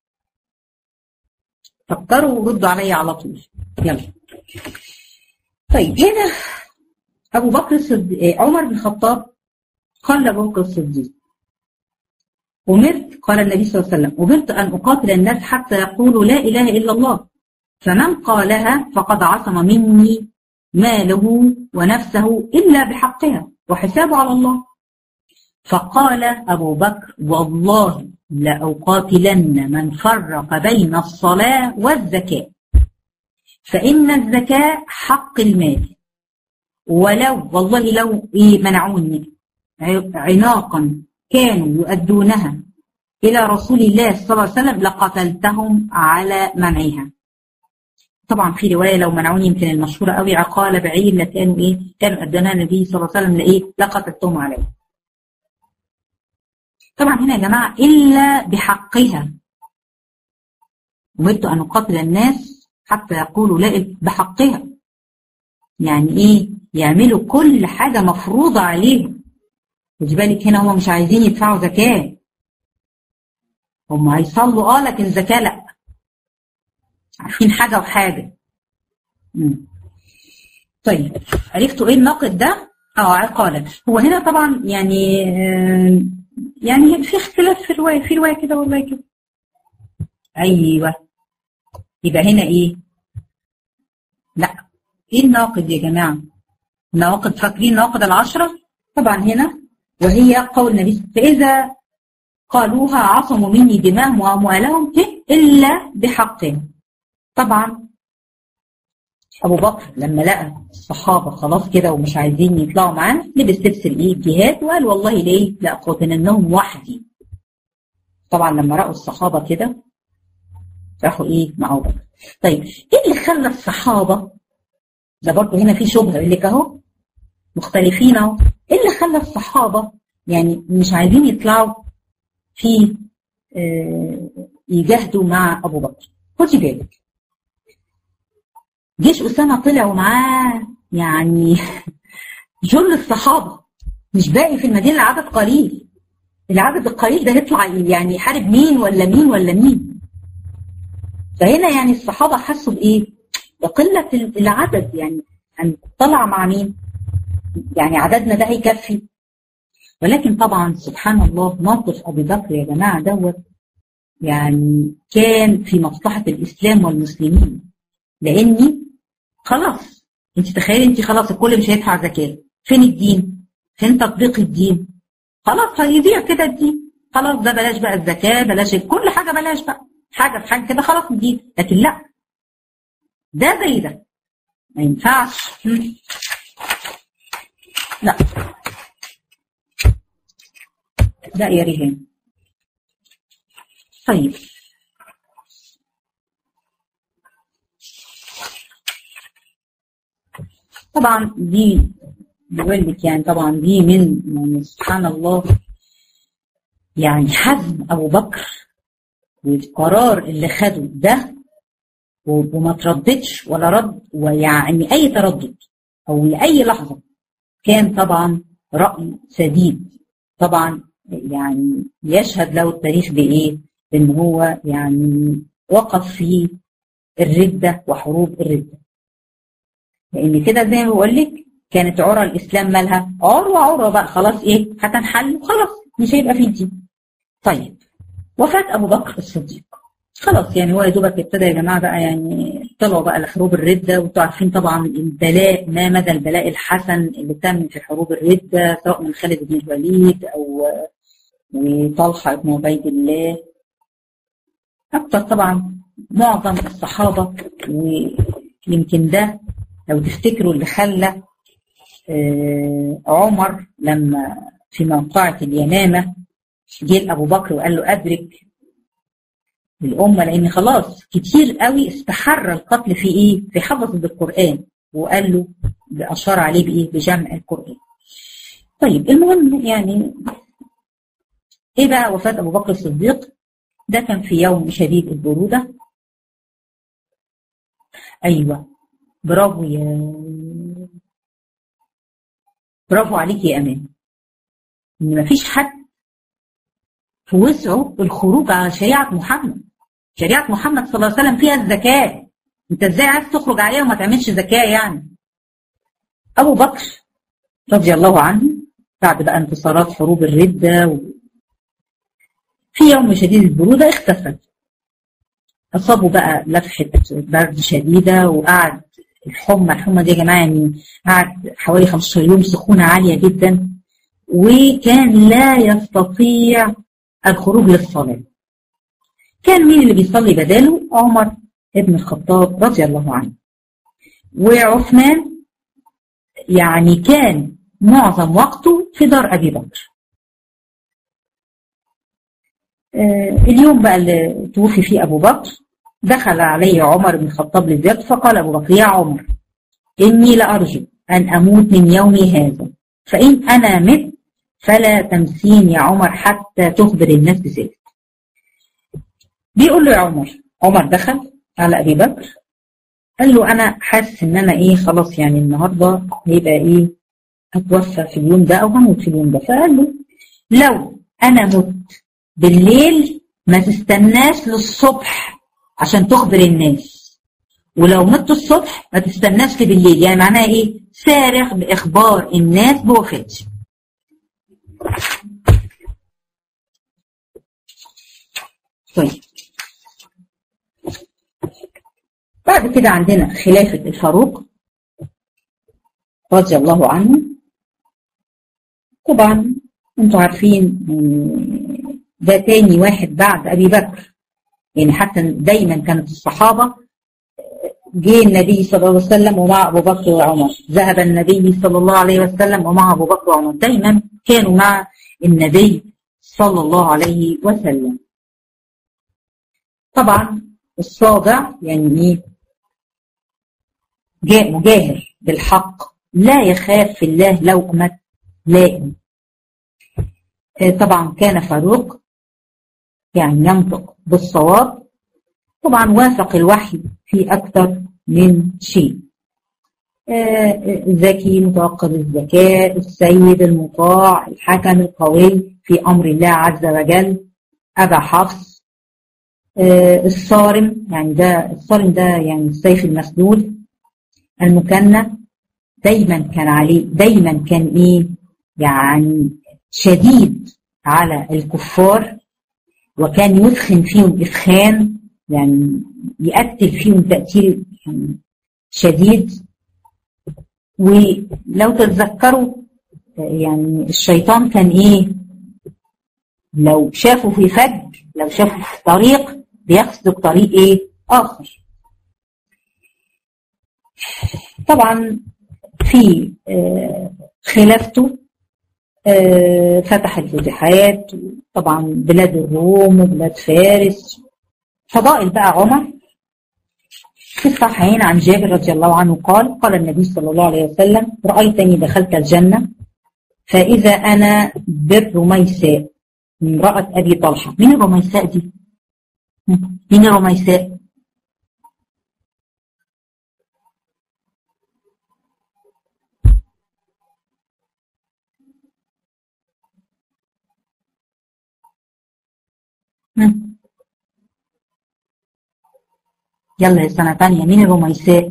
فكروا وردوا عليا على طول يلا طيب هنا ابو بكر الصديق عمر بن الخطاب قال لابو بكر الصديق أمرت قال النبي صلى الله عليه وسلم أمرت أن أقاتل الناس حتى يقولوا لا إله إلا الله فمن قالها فقد عصم مني ماله ونفسه إلا بحقها وحسابه على الله فقال أبو بكر والله لأقاتلن من فرق بين الصلاة والزكاة فإن الزكاة حق المال ولو والله لو إيه منعوني عناقا كانوا يؤدونها إلى رسول الله صلى الله عليه وسلم لقتلتهم على منعها طبعا في روايه لو منعوني يمكن المشهوره قوي عقال بعير لكانوا ايه كانوا ادانا النبي صلى الله عليه وسلم لايه لقتلتهم عليه طبعا هنا يا جماعه الا بحقها أمرت أن أقاتل الناس حتى يقولوا لا بحقها يعني إيه يعملوا كل حاجة مفروضة عليهم خدي بالك هنا هم مش عايزين يدفعوا زكاة هم هيصلوا اه لكن زكاة لا عارفين حاجة وحاجة مم. طيب عرفتوا ايه الناقد ده؟ اه عقالا هو هنا طبعا يعني آه يعني في اختلاف في الرواية في رواية كده والله كده ايوه يبقى هنا ايه لا ايه الناقد يا جماعه نواقد فاكرين نواقد العشره طبعا هنا وهي قول النبي فاذا قالوها عصموا مني دماءهم واموالهم الا بحقهم طبعا ابو بكر لما لقى الصحابه خلاص كده ومش عايزين يطلعوا معانا لبس لبس الايه الجهاد وقال والله ليه لاقاتلنهم وحدي طبعا لما راوا الصحابه كده راحوا ايه مع ابو بكر طيب ايه اللي خلى الصحابه ده برضه هنا في شبهه يقول لك اهو مختلفين اهو ايه اللي خلى الصحابه يعني مش عايزين يطلعوا في آه يجاهدوا مع ابو بكر خدي بالك جيش اسامه طلعوا معاه يعني جل الصحابه مش باقي في المدينه العدد قليل العدد القليل ده يطلع يعني يحارب مين ولا مين ولا مين فهنا يعني الصحابة حسوا بإيه؟ بقلة العدد يعني هنطلع مع مين؟ يعني عددنا ده هيكفي ولكن طبعا سبحان الله موقف أبي بكر يا جماعة دوت يعني كان في مصلحة الإسلام والمسلمين لأني خلاص أنت تخيلي أنت خلاص الكل مش هيدفع زكاة فين الدين؟ فين تطبيق الدين؟ خلاص هيضيع كده الدين خلاص ده بلاش بقى الزكاة بلاش كل حاجة بلاش بقى حاجه في حاجه كده خلاص نجيب لكن لا ده زي ده ما ينفعش لا لا يا ريهان طيب طبعا دي بقول لك يعني طبعا دي من يعني سبحان الله يعني حزم ابو بكر والقرار اللي خده ده وما ترددش ولا رد ويعني اي تردد او لاي لحظه كان طبعا راي سديد طبعا يعني يشهد له التاريخ بايه؟ ان هو يعني وقف في الرده وحروب الرده. لان كده زي ما بقول لك كانت عرى الاسلام مالها عروه عروه بقى خلاص ايه؟ هتنحل وخلاص مش هيبقى فيه دين. طيب وفاة أبو بكر الصديق خلاص يعني هو يا دوبك ابتدى يا جماعة بقى يعني طلعوا بقى لحروب الردة وانتوا عارفين طبعا البلاء ما مدى البلاء الحسن اللي تم في حروب الردة سواء من خالد بن الوليد أو وطلحة بن عبيد الله أكثر طبعا معظم الصحابة ويمكن ده لو تفتكروا اللي خلى عمر لما في موقعة اليمامة جه ابو بكر وقال له ادرك الامه لان خلاص كتير قوي استحر القتل في ايه؟ في حفظ القران وقال له اشار عليه بايه؟ بجمع القران. طيب المهم يعني ايه بقى وفاه ابو بكر الصديق؟ ده كان في يوم شديد البروده. ايوه برافو يا برافو عليك يا امان. ان مفيش حد في وسعه الخروج على شريعة محمد شريعة محمد صلى الله عليه وسلم فيها الزكاة انت ازاي عايز تخرج عليها وما تعملش زكاة يعني ابو بكر رضي الله عنه بعد بقى انتصارات حروب الردة و... في يوم شديد البرودة اختفى أصابه بقى لفحة برد شديدة وقعد الحمى الحمى دي يا جماعة يعني قعد حوالي 15 يوم سخونة عالية جدا وكان لا يستطيع الخروج للصلاة كان مين اللي بيصلي بداله عمر ابن الخطاب رضي الله عنه وعثمان يعني كان معظم وقته في دار أبي بكر آه اليوم بقى اللي توفي فيه أبو بكر دخل علي عمر بن الخطاب لزياد فقال أبو بكر يا عمر إني لأرجو أن أموت من يومي هذا فإن أنا مت فلا تمسين يا عمر حتى تخبر الناس بذلك بيقول له يا عمر عمر دخل على أبي بكر قال له أنا حاسس إن أنا إيه خلاص يعني النهاردة هيبقى إيه هتوفى في اليوم ده أو هموت في اليوم ده فقال له لو أنا مت بالليل ما تستناش للصبح عشان تخبر الناس ولو مت الصبح ما تستناش بالليل يعني معناها ايه سارع باخبار الناس بوفاتي طيب بعد كده عندنا خلافة الفاروق رضي الله عنه طبعا انتوا عارفين ده تاني واحد بعد ابي بكر يعني حتى دايما كانت الصحابة جه النبي صلى الله عليه وسلم ومع أبو بكر وعمر ذهب النبي صلى الله عليه وسلم ومع أبو بكر وعمر دايما كانوا مع النبي صلى الله عليه وسلم طبعا الصابع يعني ايه جاء مجاهر بالحق لا يخاف في الله لومة لائم طبعا كان فاروق يعني ينطق بالصواب طبعا وافق الوحي في أكثر من شيء ذكي متوقد الذكاء السيد المطاع الحكم القوي في أمر الله عز وجل أبا حفص الصارم يعني ده الصارم ده يعني السيف المسدود المكنى دايما كان عليه دايما كان ايه يعني شديد على الكفار وكان يدخن فيهم إفخان يعني يقتل فيهم تقتيل يعني شديد ولو تتذكروا يعني الشيطان كان ايه لو شافوا في فج لو شافوا في طريق بيقصدوا طريق ايه اخر طبعا في خلافته فتح الفتوحات طبعا بلاد الروم وبلاد فارس فضائل بقى عمر في الصحيحين عن جابر رضي الله عنه قال قال النبي صلى الله عليه وسلم رأيتني دخلت الجنة فإذا أنا بالرميساء امرأة أبي طلحة مين الرميساء دي؟ مين الرميساء؟ يلا يا سنة تانية مين الرميساء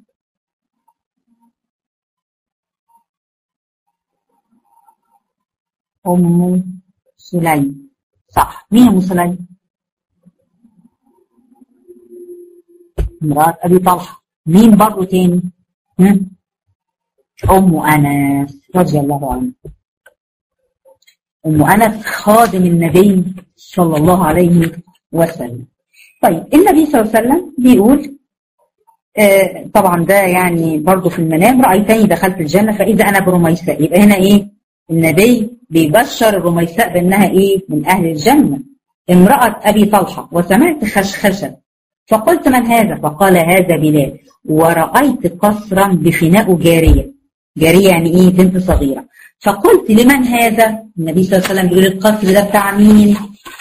أم سليم صح مين أم سليم امرأة أبي طلحة مين برضه تاني أم أنس رضي الله عنه أم أنس خادم النبي صلى الله عليه وسلم طيب النبي صلى الله عليه وسلم بيقول آه طبعا ده يعني برضه في المنام رأيتني دخلت الجنة فإذا أنا برميساء يبقى هنا إيه النبي بيبشر الرميساء بأنها إيه من أهل الجنة امرأة أبي طلحة وسمعت خشخشة فقلت من هذا فقال هذا بلال ورأيت قصرا بفناء جارية جارية يعني إيه بنت صغيرة فقلت لمن هذا النبي صلى الله عليه وسلم بيقول القصر ده بتاع مين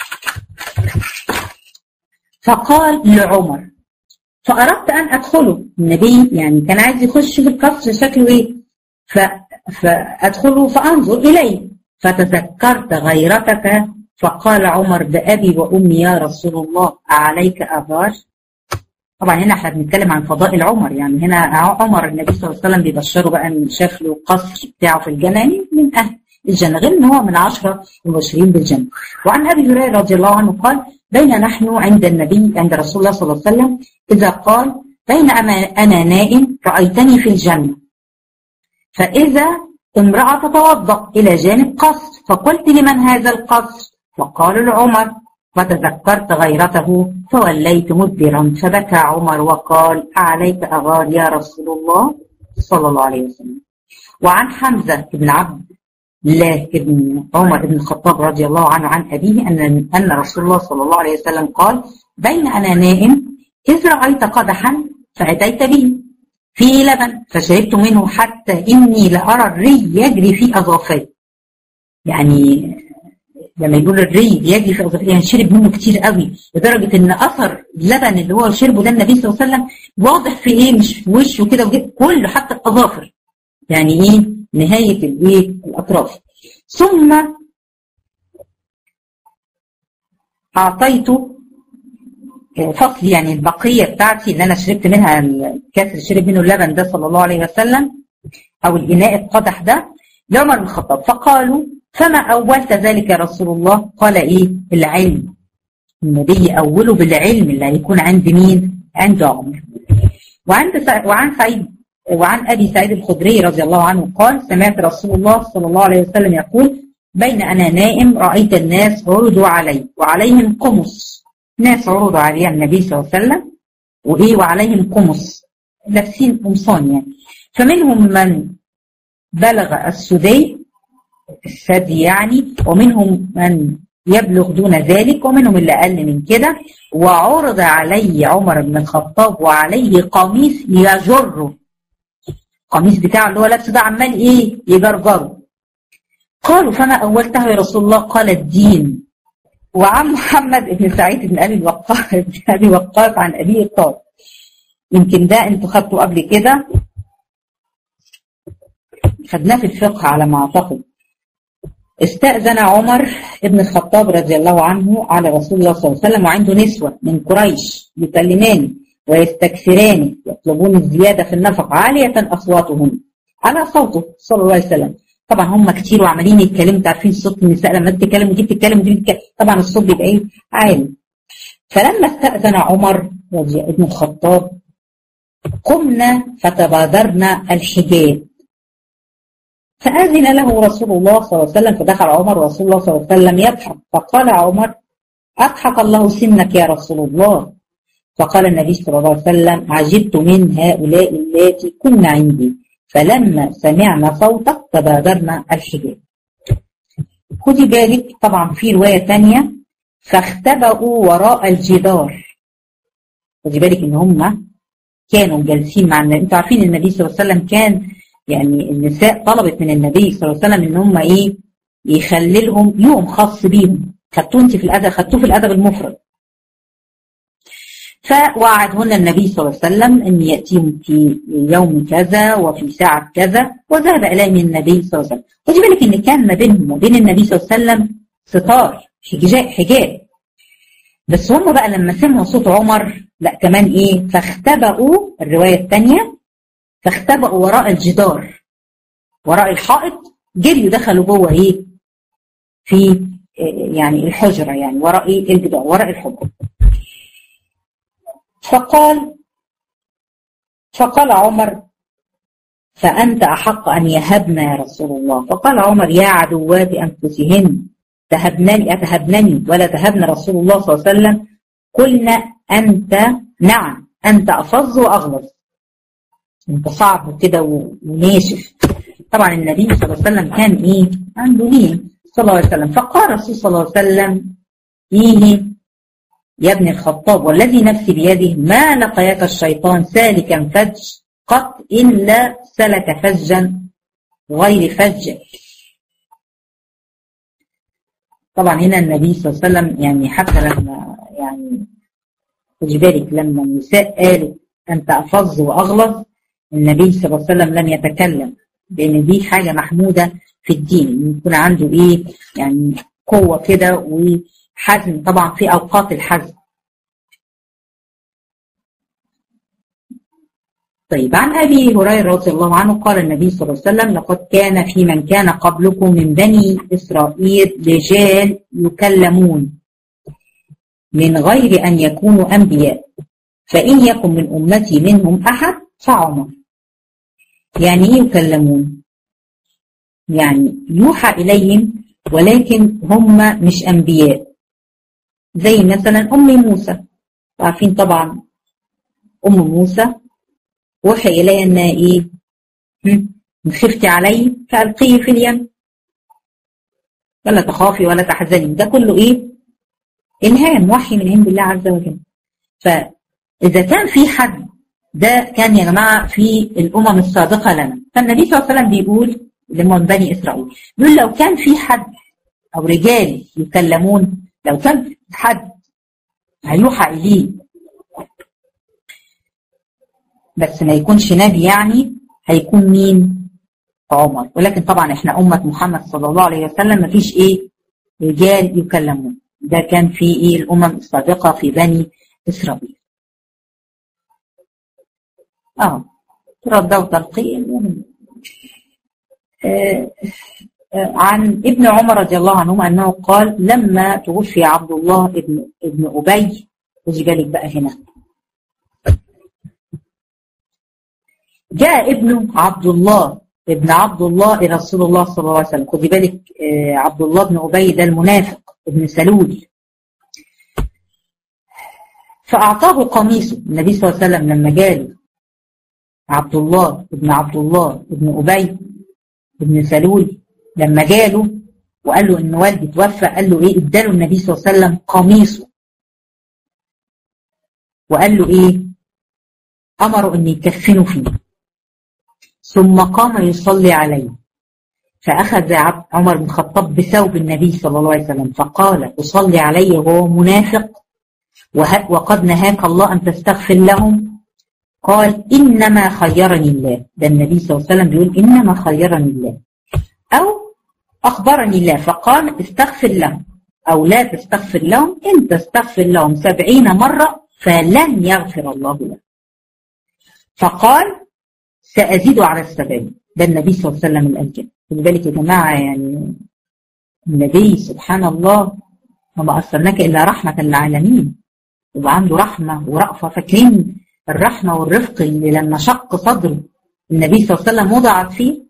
فقال لعمر فأردت أن أدخله النبي يعني كان عايز يخش في القصر شكله إيه ف... فأدخله فأنظر إليه فتذكرت غيرتك فقال عمر بأبي وأمي يا رسول الله أعليك أغار طبعا هنا احنا بنتكلم عن فضائل عمر يعني هنا عمر النبي صلى الله عليه وسلم بيبشره بقى ان شاف له قصر بتاعه في الجنه يعني من اهل الجنه غير ان هو من عشره المبشرين بالجنه. وعن ابي هريره رضي الله عنه قال: بين نحن عند النبي عند رسول الله صلى الله عليه وسلم اذا قال: بين انا نائم رايتني في الجنه. فاذا امراه تتوضا الى جانب قصر فقلت لمن هذا القصر؟ فقال لعمر فتذكرت غيرته فوليت مدبرا فبكى عمر وقال أعليك أغار يا رسول الله صلى الله عليه وسلم وعن حمزة بن عبد الله بن عمر بن الخطاب رضي الله عنه عن أبيه أن أن رسول الله صلى الله عليه وسلم قال بين أنا نائم إذ رأيت قدحا فأتيت به فيه لبن فشربت منه حتى إني لأرى الري يجري في أظافري يعني لما يقول الري بيجري في أظافري يعني شرب منه كتير قوي لدرجة إن أثر اللبن اللي هو شربه ده النبي صلى الله عليه وسلم واضح في إيه مش في وشه كده كله حتى الأظافر يعني إيه نهاية الإيه الأطراف ثم أعطيته فصل يعني البقية بتاعتي اللي أنا شربت منها الكاس اللي شرب منه اللبن ده صلى الله عليه وسلم أو الإناء القدح ده لعمر بن الخطاب فقالوا فما أولت ذلك يا رسول الله قال إيه العلم النبي أوله بالعلم اللي هيكون عند مين عند عمر وعند وعن سعيد وعن أبي سعيد الخدري رضي الله عنه قال سمعت رسول الله صلى الله عليه وسلم يقول بين أنا نائم رأيت الناس عرضوا علي وعليهم قمص ناس عرضوا عليها النبي صلى الله عليه وسلم وإيه وعليهم قمص لابسين قمصان يعني فمنهم من بلغ السدي الثدي يعني ومنهم من يبلغ دون ذلك ومنهم اللي أقل من كده وعرض علي عمر بن الخطاب وعليه قميص يجره القميص بتاعه اللي هو لابسه ده عمال ايه يجرجره قالوا فما أولته يا رسول الله قال الدين وعن محمد بن سعيد بن أبي وقاص بن أبي وقاص عن أبي قال يمكن ده انتوا خدتوا قبل كده خدناه في الفقه على ما أعتقد استأذن عمر ابن الخطاب رضي الله عنه على رسول الله صلى الله عليه وسلم وعنده نسوة من قريش يكلمان ويستكثران يطلبون الزيادة في النفقة عالية أصواتهم على صوته صلى الله عليه وسلم طبعا هم كتير وعمالين يتكلموا عارفين صوت النساء لما تتكلم ودي بتتكلم ودي بتتكلم طبعا الصوت بيبقى ايه عالي فلما استأذن عمر رضي ابن الخطاب قمنا فتبادرنا الحجاب فأذن له رسول الله صلى الله عليه وسلم فدخل عمر رسول الله صلى الله عليه وسلم يضحك فقال عمر أضحك الله سنك يا رسول الله فقال النبي صلى الله عليه وسلم عجبت من هؤلاء اللاتي كن عندي فلما سمعنا صوتك تبادرنا الحجاب خدي بالك طبعا في رواية تانية فاختبأوا وراء الجدار خدي بالك ان هم كانوا جالسين مع النبي انتوا عارفين النبي صلى الله عليه وسلم كان يعني النساء طلبت من النبي صلى الله عليه وسلم ان هم ايه يخلي لهم يوم خاص بيهم خدتوه انت في الادب خدتوه في الادب المفرد فوعدهن النبي صلى الله عليه وسلم ان ياتيهم في يوم كذا وفي ساعه كذا وذهب اليهم النبي صلى الله عليه وسلم خدي بالك ان كان ما بينهم وبين النبي صلى الله عليه وسلم ستار حجاب حجاب بس هم بقى لما سمعوا صوت عمر لا كمان ايه فاختبأوا الروايه الثانيه فاختبأوا وراء الجدار وراء الحائط جريوا دخلوا جوه ايه في يعني الحجره يعني وراء ايه الجدار وراء الحجره فقال فقال عمر فأنت أحق أن يهبنا يا رسول الله فقال عمر يا عدوات أنفسهن تهبنني أتهبنني ولا تهبن رسول الله صلى الله عليه وسلم قلنا أنت نعم أنت أفظ وأغلظ أنت صعب كده وناشف طبعا النبي صلى الله عليه وسلم كان إيه عنده إيه صلى الله عليه وسلم فقال الرسول صلى الله عليه وسلم إيه يا ابن الخطاب والذي نفسي بيده ما لقيك الشيطان سالكا فج قط إلا سلك فجا غير فج طبعا هنا النبي صلى الله عليه وسلم يعني حتى لما يعني خدي بالك لما النساء قالت أنت أفظ وأغلظ النبي صلى الله عليه وسلم لم يتكلم لأن دي حاجة محمودة في الدين يكون عنده إيه يعني قوة كده و حزم طبعا في أوقات الحزم طيب عن أبي هريرة رضي الله عنه قال النبي صلى الله عليه وسلم لقد كان في من كان قبلكم من بني إسرائيل رجال يكلمون من غير أن يكونوا أنبياء فإن يكن من أمتي منهم أحد فعمر يعني إيه يكلمون يعني يوحى إليهم ولكن هم مش أنبياء زي مثلا أم موسى عارفين طبعا أم موسى وحي إلي أنها إيه إن خفتي علي فألقيه في اليم ولا تخافي ولا تحزني ده كله إيه إلهام وحي من عند الله عز وجل ف إذا كان في حد ده كان يا جماعة في الأمم السابقة لنا فالنبي صلى الله عليه وسلم بيقول لمن بني إسرائيل بيقول لو كان في حد أو رجال يكلمون لو كان حد هيوحى إليه بس ما يكونش نبي يعني هيكون مين عمر ولكن طبعا احنا أمة محمد صلى الله عليه وسلم ما فيش ايه رجال يكلمون ده كان في ايه الأمم السابقة في بني إسرائيل اه ردوا تلقين آه آه عن ابن عمر رضي الله عنهما انه قال لما توفي عبد الله ابن ابن ابي خدي بالك بقى هنا جاء ابنه عبد الله ابن عبد الله الى رسول الله صلى الله عليه وسلم خدي بالك آه عبد الله بن ابي ده المنافق ابن سلول فاعطاه قميصه النبي صلى الله عليه وسلم لما جاله عبد الله ابن عبد الله ابن ابي ابن سلول لما جاله وقال له ان والدي توفى قال له ايه اداله النبي صلى الله عليه وسلم قميصه وقال له ايه امره ان يكفنه فيه ثم قام يصلي عليه فاخذ عبد عمر بن الخطاب بثوب النبي صلى الله عليه وسلم فقال اصلي عليه وهو منافق وقد نهاك الله ان تستغفر لهم قال انما خيرني الله ده النبي صلى الله عليه وسلم بيقول انما خيرني الله أو أخبرني الله فقال استغفر لهم أو لا تستغفر لهم إن تستغفر لهم سبعين مرة فلن يغفر الله لهم فقال سأزيد على السبعين ده النبي صلى الله عليه وسلم اللي قال كده خلي بالك يا جماعة يعني النبي سبحان الله وما أرسلناك إلا رحمة للعالمين يبقى عنده رحمة ورأفة فاكرين الرحمة والرفق اللي لما شق صدره النبي صلى الله عليه وسلم وضعت فيه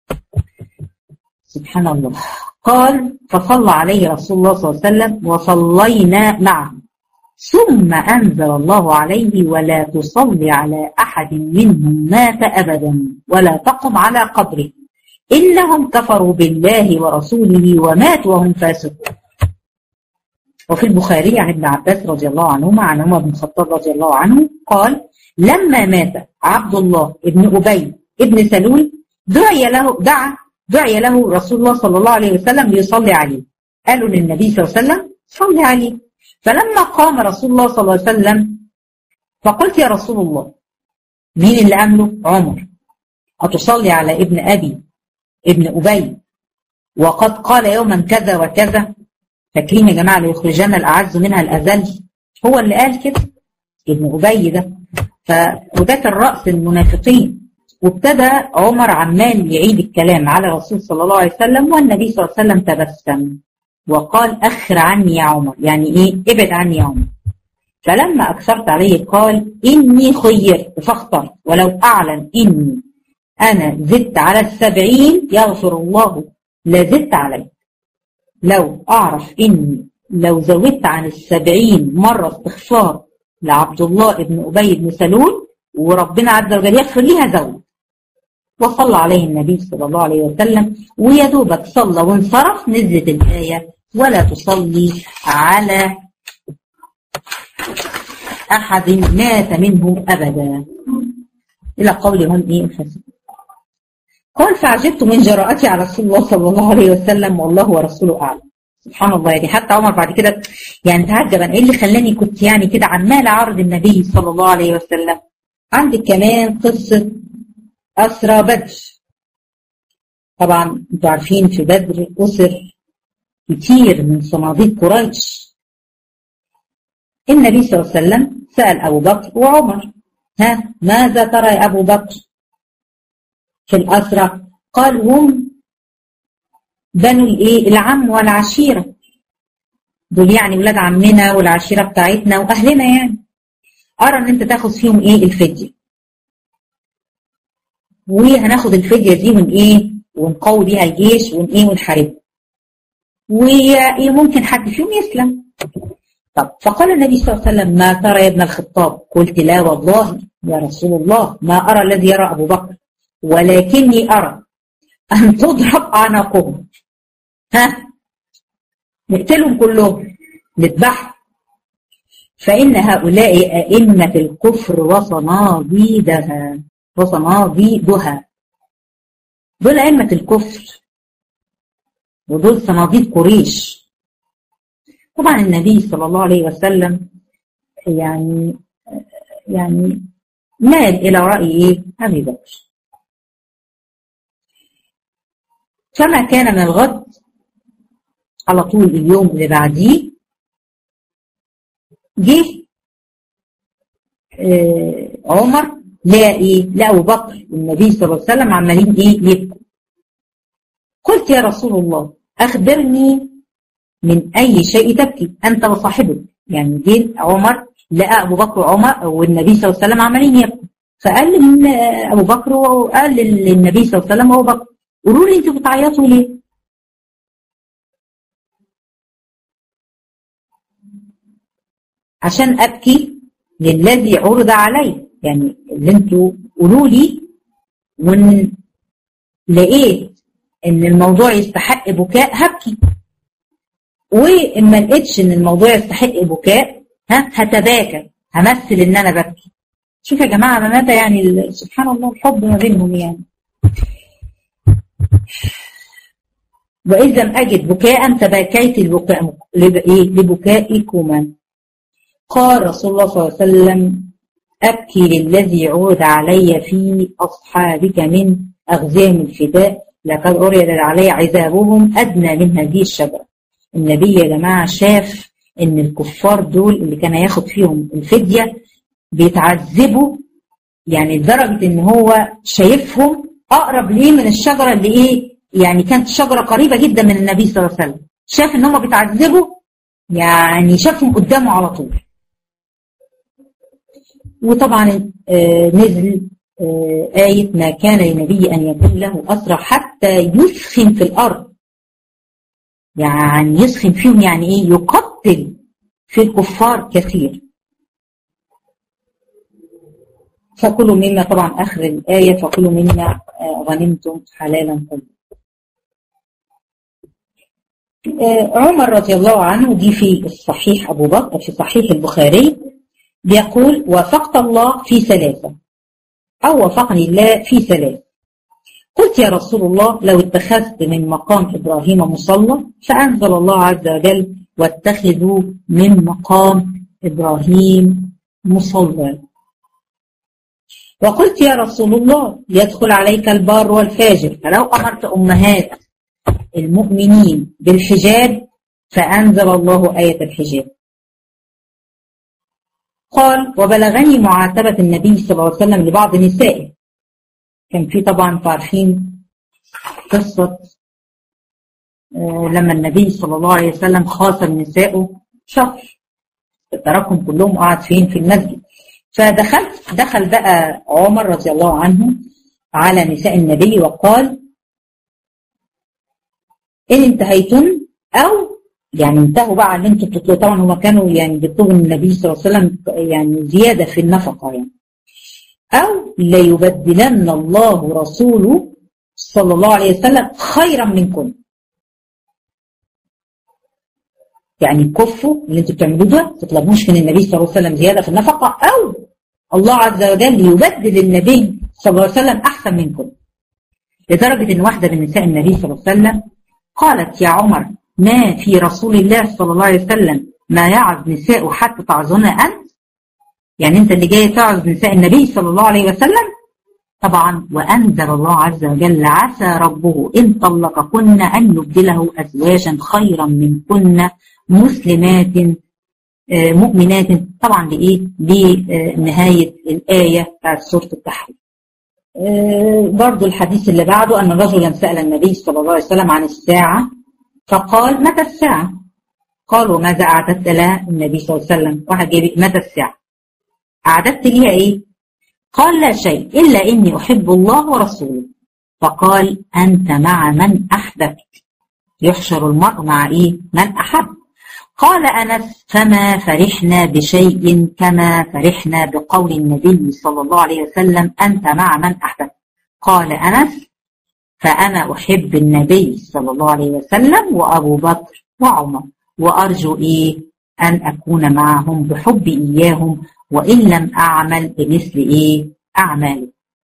سبحان الله قال فصلى عليه رسول الله صلى الله عليه وسلم وصلينا معه ثم أنزل الله عليه ولا تصلي على أحد منهم مات أبدا ولا تقم على قبره إنهم كفروا بالله ورسوله وماتوا وهم فاسقون وفي البخاري عن ابن عباس رضي الله عنهما عن عمر بن الخطاب رضي الله عنه قال لما مات عبد الله ابن أبي ابن سلول دعي له دعا دعي له رسول الله صلى الله عليه وسلم ليصلي عليه قالوا للنبي صلى الله عليه وسلم صلي عليه فلما قام رسول الله صلى الله عليه وسلم فقلت يا رسول الله مين اللي أمله عمر أتصلي على ابن أبي ابن أبي وقد قال يوما كذا وكذا فاكرين يا جماعة ليخرجن الأعز منها الأذل هو اللي قال كده ابن أبي ده فده كان رأس المنافقين وابتدى عمر عمال يعيد الكلام على الرسول صلى الله عليه وسلم والنبي صلى الله عليه وسلم تبسم وقال أخر عني يا عمر يعني إيه ابعد عني يا عمر فلما أكثرت عليه قال إني خيرت فاخترت ولو أعلم إني أنا زدت على السبعين يغفر الله لزدت عليه لو أعرف إني لو زودت عن السبعين مرة استغفار لعبد الله بن أبي بن سلول وربنا عز وجل يغفر ليها زود وصلى عليه النبي صلى الله عليه وسلم ويا دوبك صلى وانصرف نزلت الآية ولا تصلي على أحد مات منهم أبدا إلى قولهم إيه الفساد قال فعجبت من جراءتي على رسول الله صلى الله عليه وسلم والله ورسوله أعلم سبحان الله يعني حتى عمر بعد كده يعني تعجب ايه اللي خلاني كنت يعني كده عمال اعرض النبي صلى الله عليه وسلم عندك كمان قصه اسرى بدر طبعا انتوا عارفين في بدر اسر كتير من صناديق قريش النبي صلى الله عليه وسلم سأل أبو بكر وعمر ها ماذا ترى يا أبو بكر في الأسرى قال هم بنو الايه العم والعشيرة دول يعني ولاد عمنا والعشيرة بتاعتنا وأهلنا يعني أرى إن أنت تاخد فيهم إيه الفدية وهناخد الفدية دي من إيه ونقوي بيها الجيش ون إيه ونحاربه وممكن حد فيهم يسلم طب فقال النبي صلى الله عليه وسلم ما ترى يا ابن الخطاب قلت لا والله يا رسول الله ما أرى الذي يرى أبو بكر ولكني أرى أن تضرب أعناقهم ها نقتلهم كلهم نذبحهم فإن هؤلاء أئمة الكفر وصناديدها وصناديدها دول أئمة الكفر ودول صناديد قريش طبعا النبي صلى الله عليه وسلم يعني يعني مال إلى رأي إيه؟ أبي بكر فما كان من الغد على طول اليوم اللي بعديه جه آه عمر لقى ايه؟ لقى ابو بكر والنبي صلى الله عليه وسلم عمالين ايه؟ يبكوا. قلت يا رسول الله اخبرني من اي شيء تبكي انت وصاحبك يعني جه عمر لقى ابو بكر وعمر والنبي صلى الله عليه وسلم عمالين يبكوا فقال ابو بكر وقال للنبي صلى الله عليه وسلم ابو بكر قولوا لي انتوا بتعيطوا ليه؟ عشان ابكي للذي عرض علي يعني اللي انتوا قولوا لي وان لقيت ان الموضوع يستحق بكاء هبكي وإما لقيتش ان الموضوع يستحق بكاء ها هتباكى همثل ان انا ببكي شوف يا جماعه ما متى يعني سبحان الله الحب ما بينهم يعني وإذا لم أجد بكاء تباكيت البكاء لبكائكما قال رسول الله صلى الله عليه وسلم أبكي للذي عود علي في أصحابك من أغزام الفداء لقد عرض علي عذابهم أدنى من هذه الشجرة النبي يا جماعة شاف إن الكفار دول اللي كان ياخد فيهم الفدية بيتعذبوا يعني لدرجة إن هو شايفهم أقرب ليه من الشجرة اللي إيه يعني كانت شجرة قريبة جدا من النبي صلى الله عليه وسلم شاف إن هم بيتعذبوا يعني شافهم قدامه على طول وطبعا آه نزل آه آية ما كان للنبي أن يكون له أسرى حتى يسخن في الأرض يعني يسخن فيهم يعني إيه يقتل في الكفار كثير فكلوا مما طبعا آخر الآية فكلوا مما آه غنمتم حلالا طيبا عمر رضي الله عنه دي في الصحيح أبو بكر في صحيح البخاري بيقول وافقت الله في ثلاثة أو وفقني الله في ثلاثة قلت يا رسول الله لو اتخذت من مقام إبراهيم مصلى فأنزل الله عز وجل واتخذوا من مقام إبراهيم مصلى وقلت يا رسول الله يدخل عليك البار والفاجر فلو أمرت أمهات المؤمنين بالحجاب فأنزل الله آية الحجاب قال وبلغني معاتبة النبي صلى الله عليه وسلم لبعض نسائه كان في طبعا عارفين قصة لما النبي صلى الله عليه وسلم خاصم نسائه شهر تركهم كلهم قاعد فين في المسجد فدخلت دخل بقى عمر رضي الله عنه على نساء النبي وقال إن انتهيتن أو يعني انتهوا بقى اللي انتوا بتطلبوا طبعا هم كانوا يعني بيطلبوا من النبي صلى الله عليه وسلم يعني زيادة في النفقة يعني أو ليبدلن الله رسوله صلى الله عليه وسلم خيرا منكم يعني كفوا اللي انتوا بتعملوه ده ما تطلبوش من النبي صلى الله عليه وسلم زيادة في النفقة أو الله عز وجل يبدل النبي صلى الله عليه وسلم أحسن منكم لدرجة إن واحدة من نساء النبي صلى الله عليه وسلم قالت يا عمر ما في رسول الله صلى الله عليه وسلم ما يعظ نساء حتى تعظنا أنت يعني أنت اللي جاي تعظ نساء النبي صلى الله عليه وسلم طبعا وأنزل الله عز وجل عسى ربه إن طلقكن أن يبدله أزواجا خيرا منكن مسلمات مؤمنات طبعا لإيه لنهاية الآية بتاعت سورة التحريم برضو الحديث اللي بعده أن رجلا سأل النبي صلى الله عليه وسلم عن الساعة فقال متى الساعة قالوا ماذا أعددت لها النبي صلى الله عليه وسلم واحد جايب متى الساعة أعددت ليها إيه قال لا شيء إلا إني أحب الله ورسوله فقال أنت مع من أحببت يحشر المرء مع إيه من أحب قال أنس فما فرحنا بشيء كما فرحنا بقول النبي صلى الله عليه وسلم أنت مع من أحببت قال أنس فأنا أحب النبي صلى الله عليه وسلم وأبو بكر وعمر وأرجو إيه أن أكون معهم بحب إياهم وإن لم أعمل بمثل إيه أعمال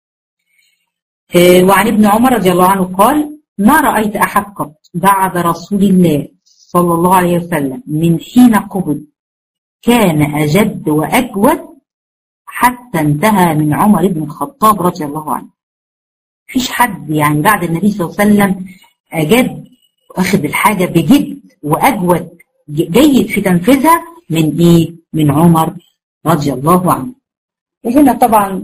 إيه وعن ابن عمر رضي الله عنه قال ما رأيت أحد قط بعد رسول الله صلى الله عليه وسلم من حين قبض كان أجد وأجود حتى انتهى من عمر بن الخطاب رضي الله عنه مفيش حد يعني بعد النبي صلى الله عليه وسلم أجد واخد الحاجة بجد وأجود جيد في تنفيذها من إيه؟ من عمر رضي الله عنه وهنا طبعا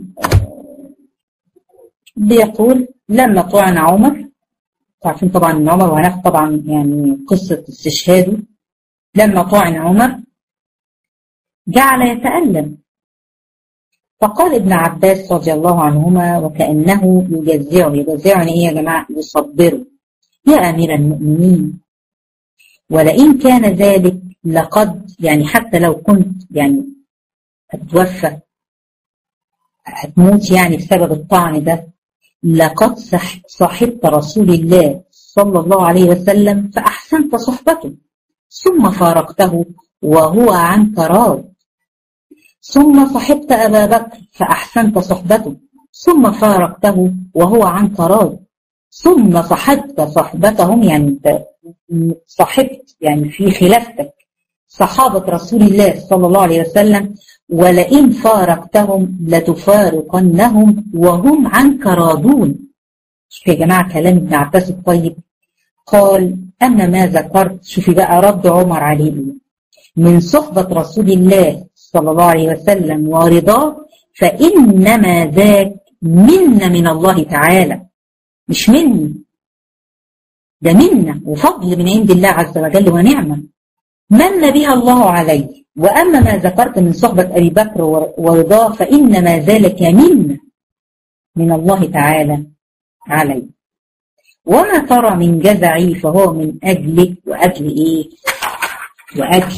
بيقول لما طعن عمر عارفين طبعا ان عمر وهناخد طبعا يعني قصة استشهاده لما طعن عمر جعل يتألم فقال ابن عباس رضي الله عنهما وكأنه يجزعه يجزعه يعني ايه يا جماعة يصبره يا أمير المؤمنين ولئن كان ذلك لقد يعني حتى لو كنت يعني هتتوفى هتموت يعني بسبب الطعن ده لقد صحبت رسول الله صلى الله عليه وسلم فأحسنت صحبته ثم فارقته وهو عنك راض ثم صحبت أبا بكر فأحسنت صحبته ثم فارقته وهو عنك راض ثم صحبت صحبتهم يعني انت صحبت يعني في خلافتك صحابة رسول الله صلى الله عليه وسلم ولئن فارقتهم لتفارقنهم وهم عنك راضون شوف يا جماعة كلام ابن عباس الطيب قال أما ما ذكرت شوفي بقى رد عمر عليه من صحبة رسول الله صلى الله عليه وسلم ورضاه فإنما ذاك منا من الله تعالى مش مني ده منا وفضل من عند الله عز وجل ونعمة من بها الله عليه وأما ما ذكرت من صحبة أبي بكر ورضاه فإنما ذلك منا من الله تعالى علي وما ترى من جزعي فهو من أجلك وأجل إيه وأجل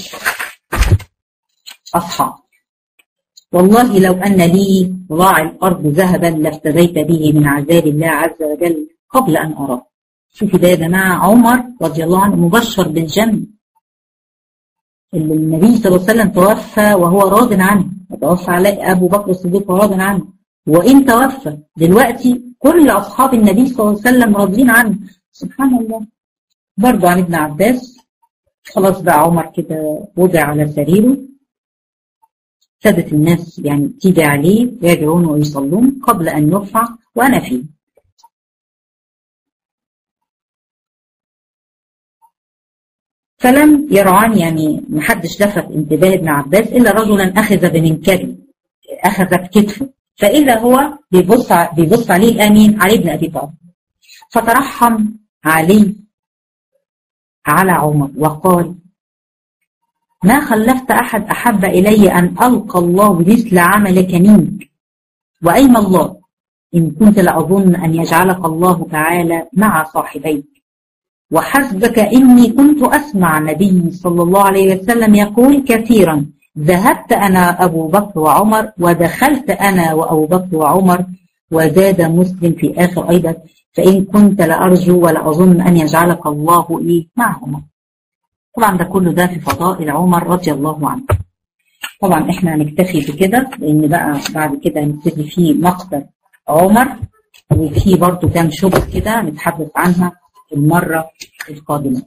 أصحاب والله لو أن لي ضاع الأرض ذهبا لافتديت به من عذاب الله عز وجل قبل أن أراه شوفي ده يا جماعة عمر رضي الله عنه مبشر بالجنة اللي النبي صلى الله عليه وسلم توفى وهو راض عنه توفى عليه أبو بكر الصديق راض عنه وإن توفى دلوقتي كل أصحاب النبي صلى الله عليه وسلم راضين عنه سبحان الله برضه عن ابن عباس خلاص بقى عمر كده وضع على سريره سادت الناس يعني تيجي عليه ويدعون ويصلون قبل أن يرفع وأنا فيه فلم يرعان يعني محدش لفت انتباه ابن عباس إلا رجلا أخذ بمنكبه أخذ بكتفه فإذا هو بيبص بيبص عليه الأمين علي بن أبي طالب فترحم علي على عمر وقال ما خلفت أحد أحب إلي أن ألقى الله بمثل عملك منك وأيم الله إن كنت لأظن أن يجعلك الله تعالى مع صاحبيك وحسبك إني كنت أسمع النبي صلى الله عليه وسلم يقول كثيرا ذهبت أنا أبو بكر وعمر ودخلت أنا وأبو بكر وعمر وزاد مسلم في آخر أيضا فإن كنت لأرجو ولا أظن أن يجعلك الله إيه معهما طبعا ده كله ده في فضائل عمر رضي الله عنه طبعا احنا هنكتفي بكده لان بقى بعد كده هنبتدي في مقتل عمر وفي برضه كام شبه كده نتحدث عنها المرة القادمة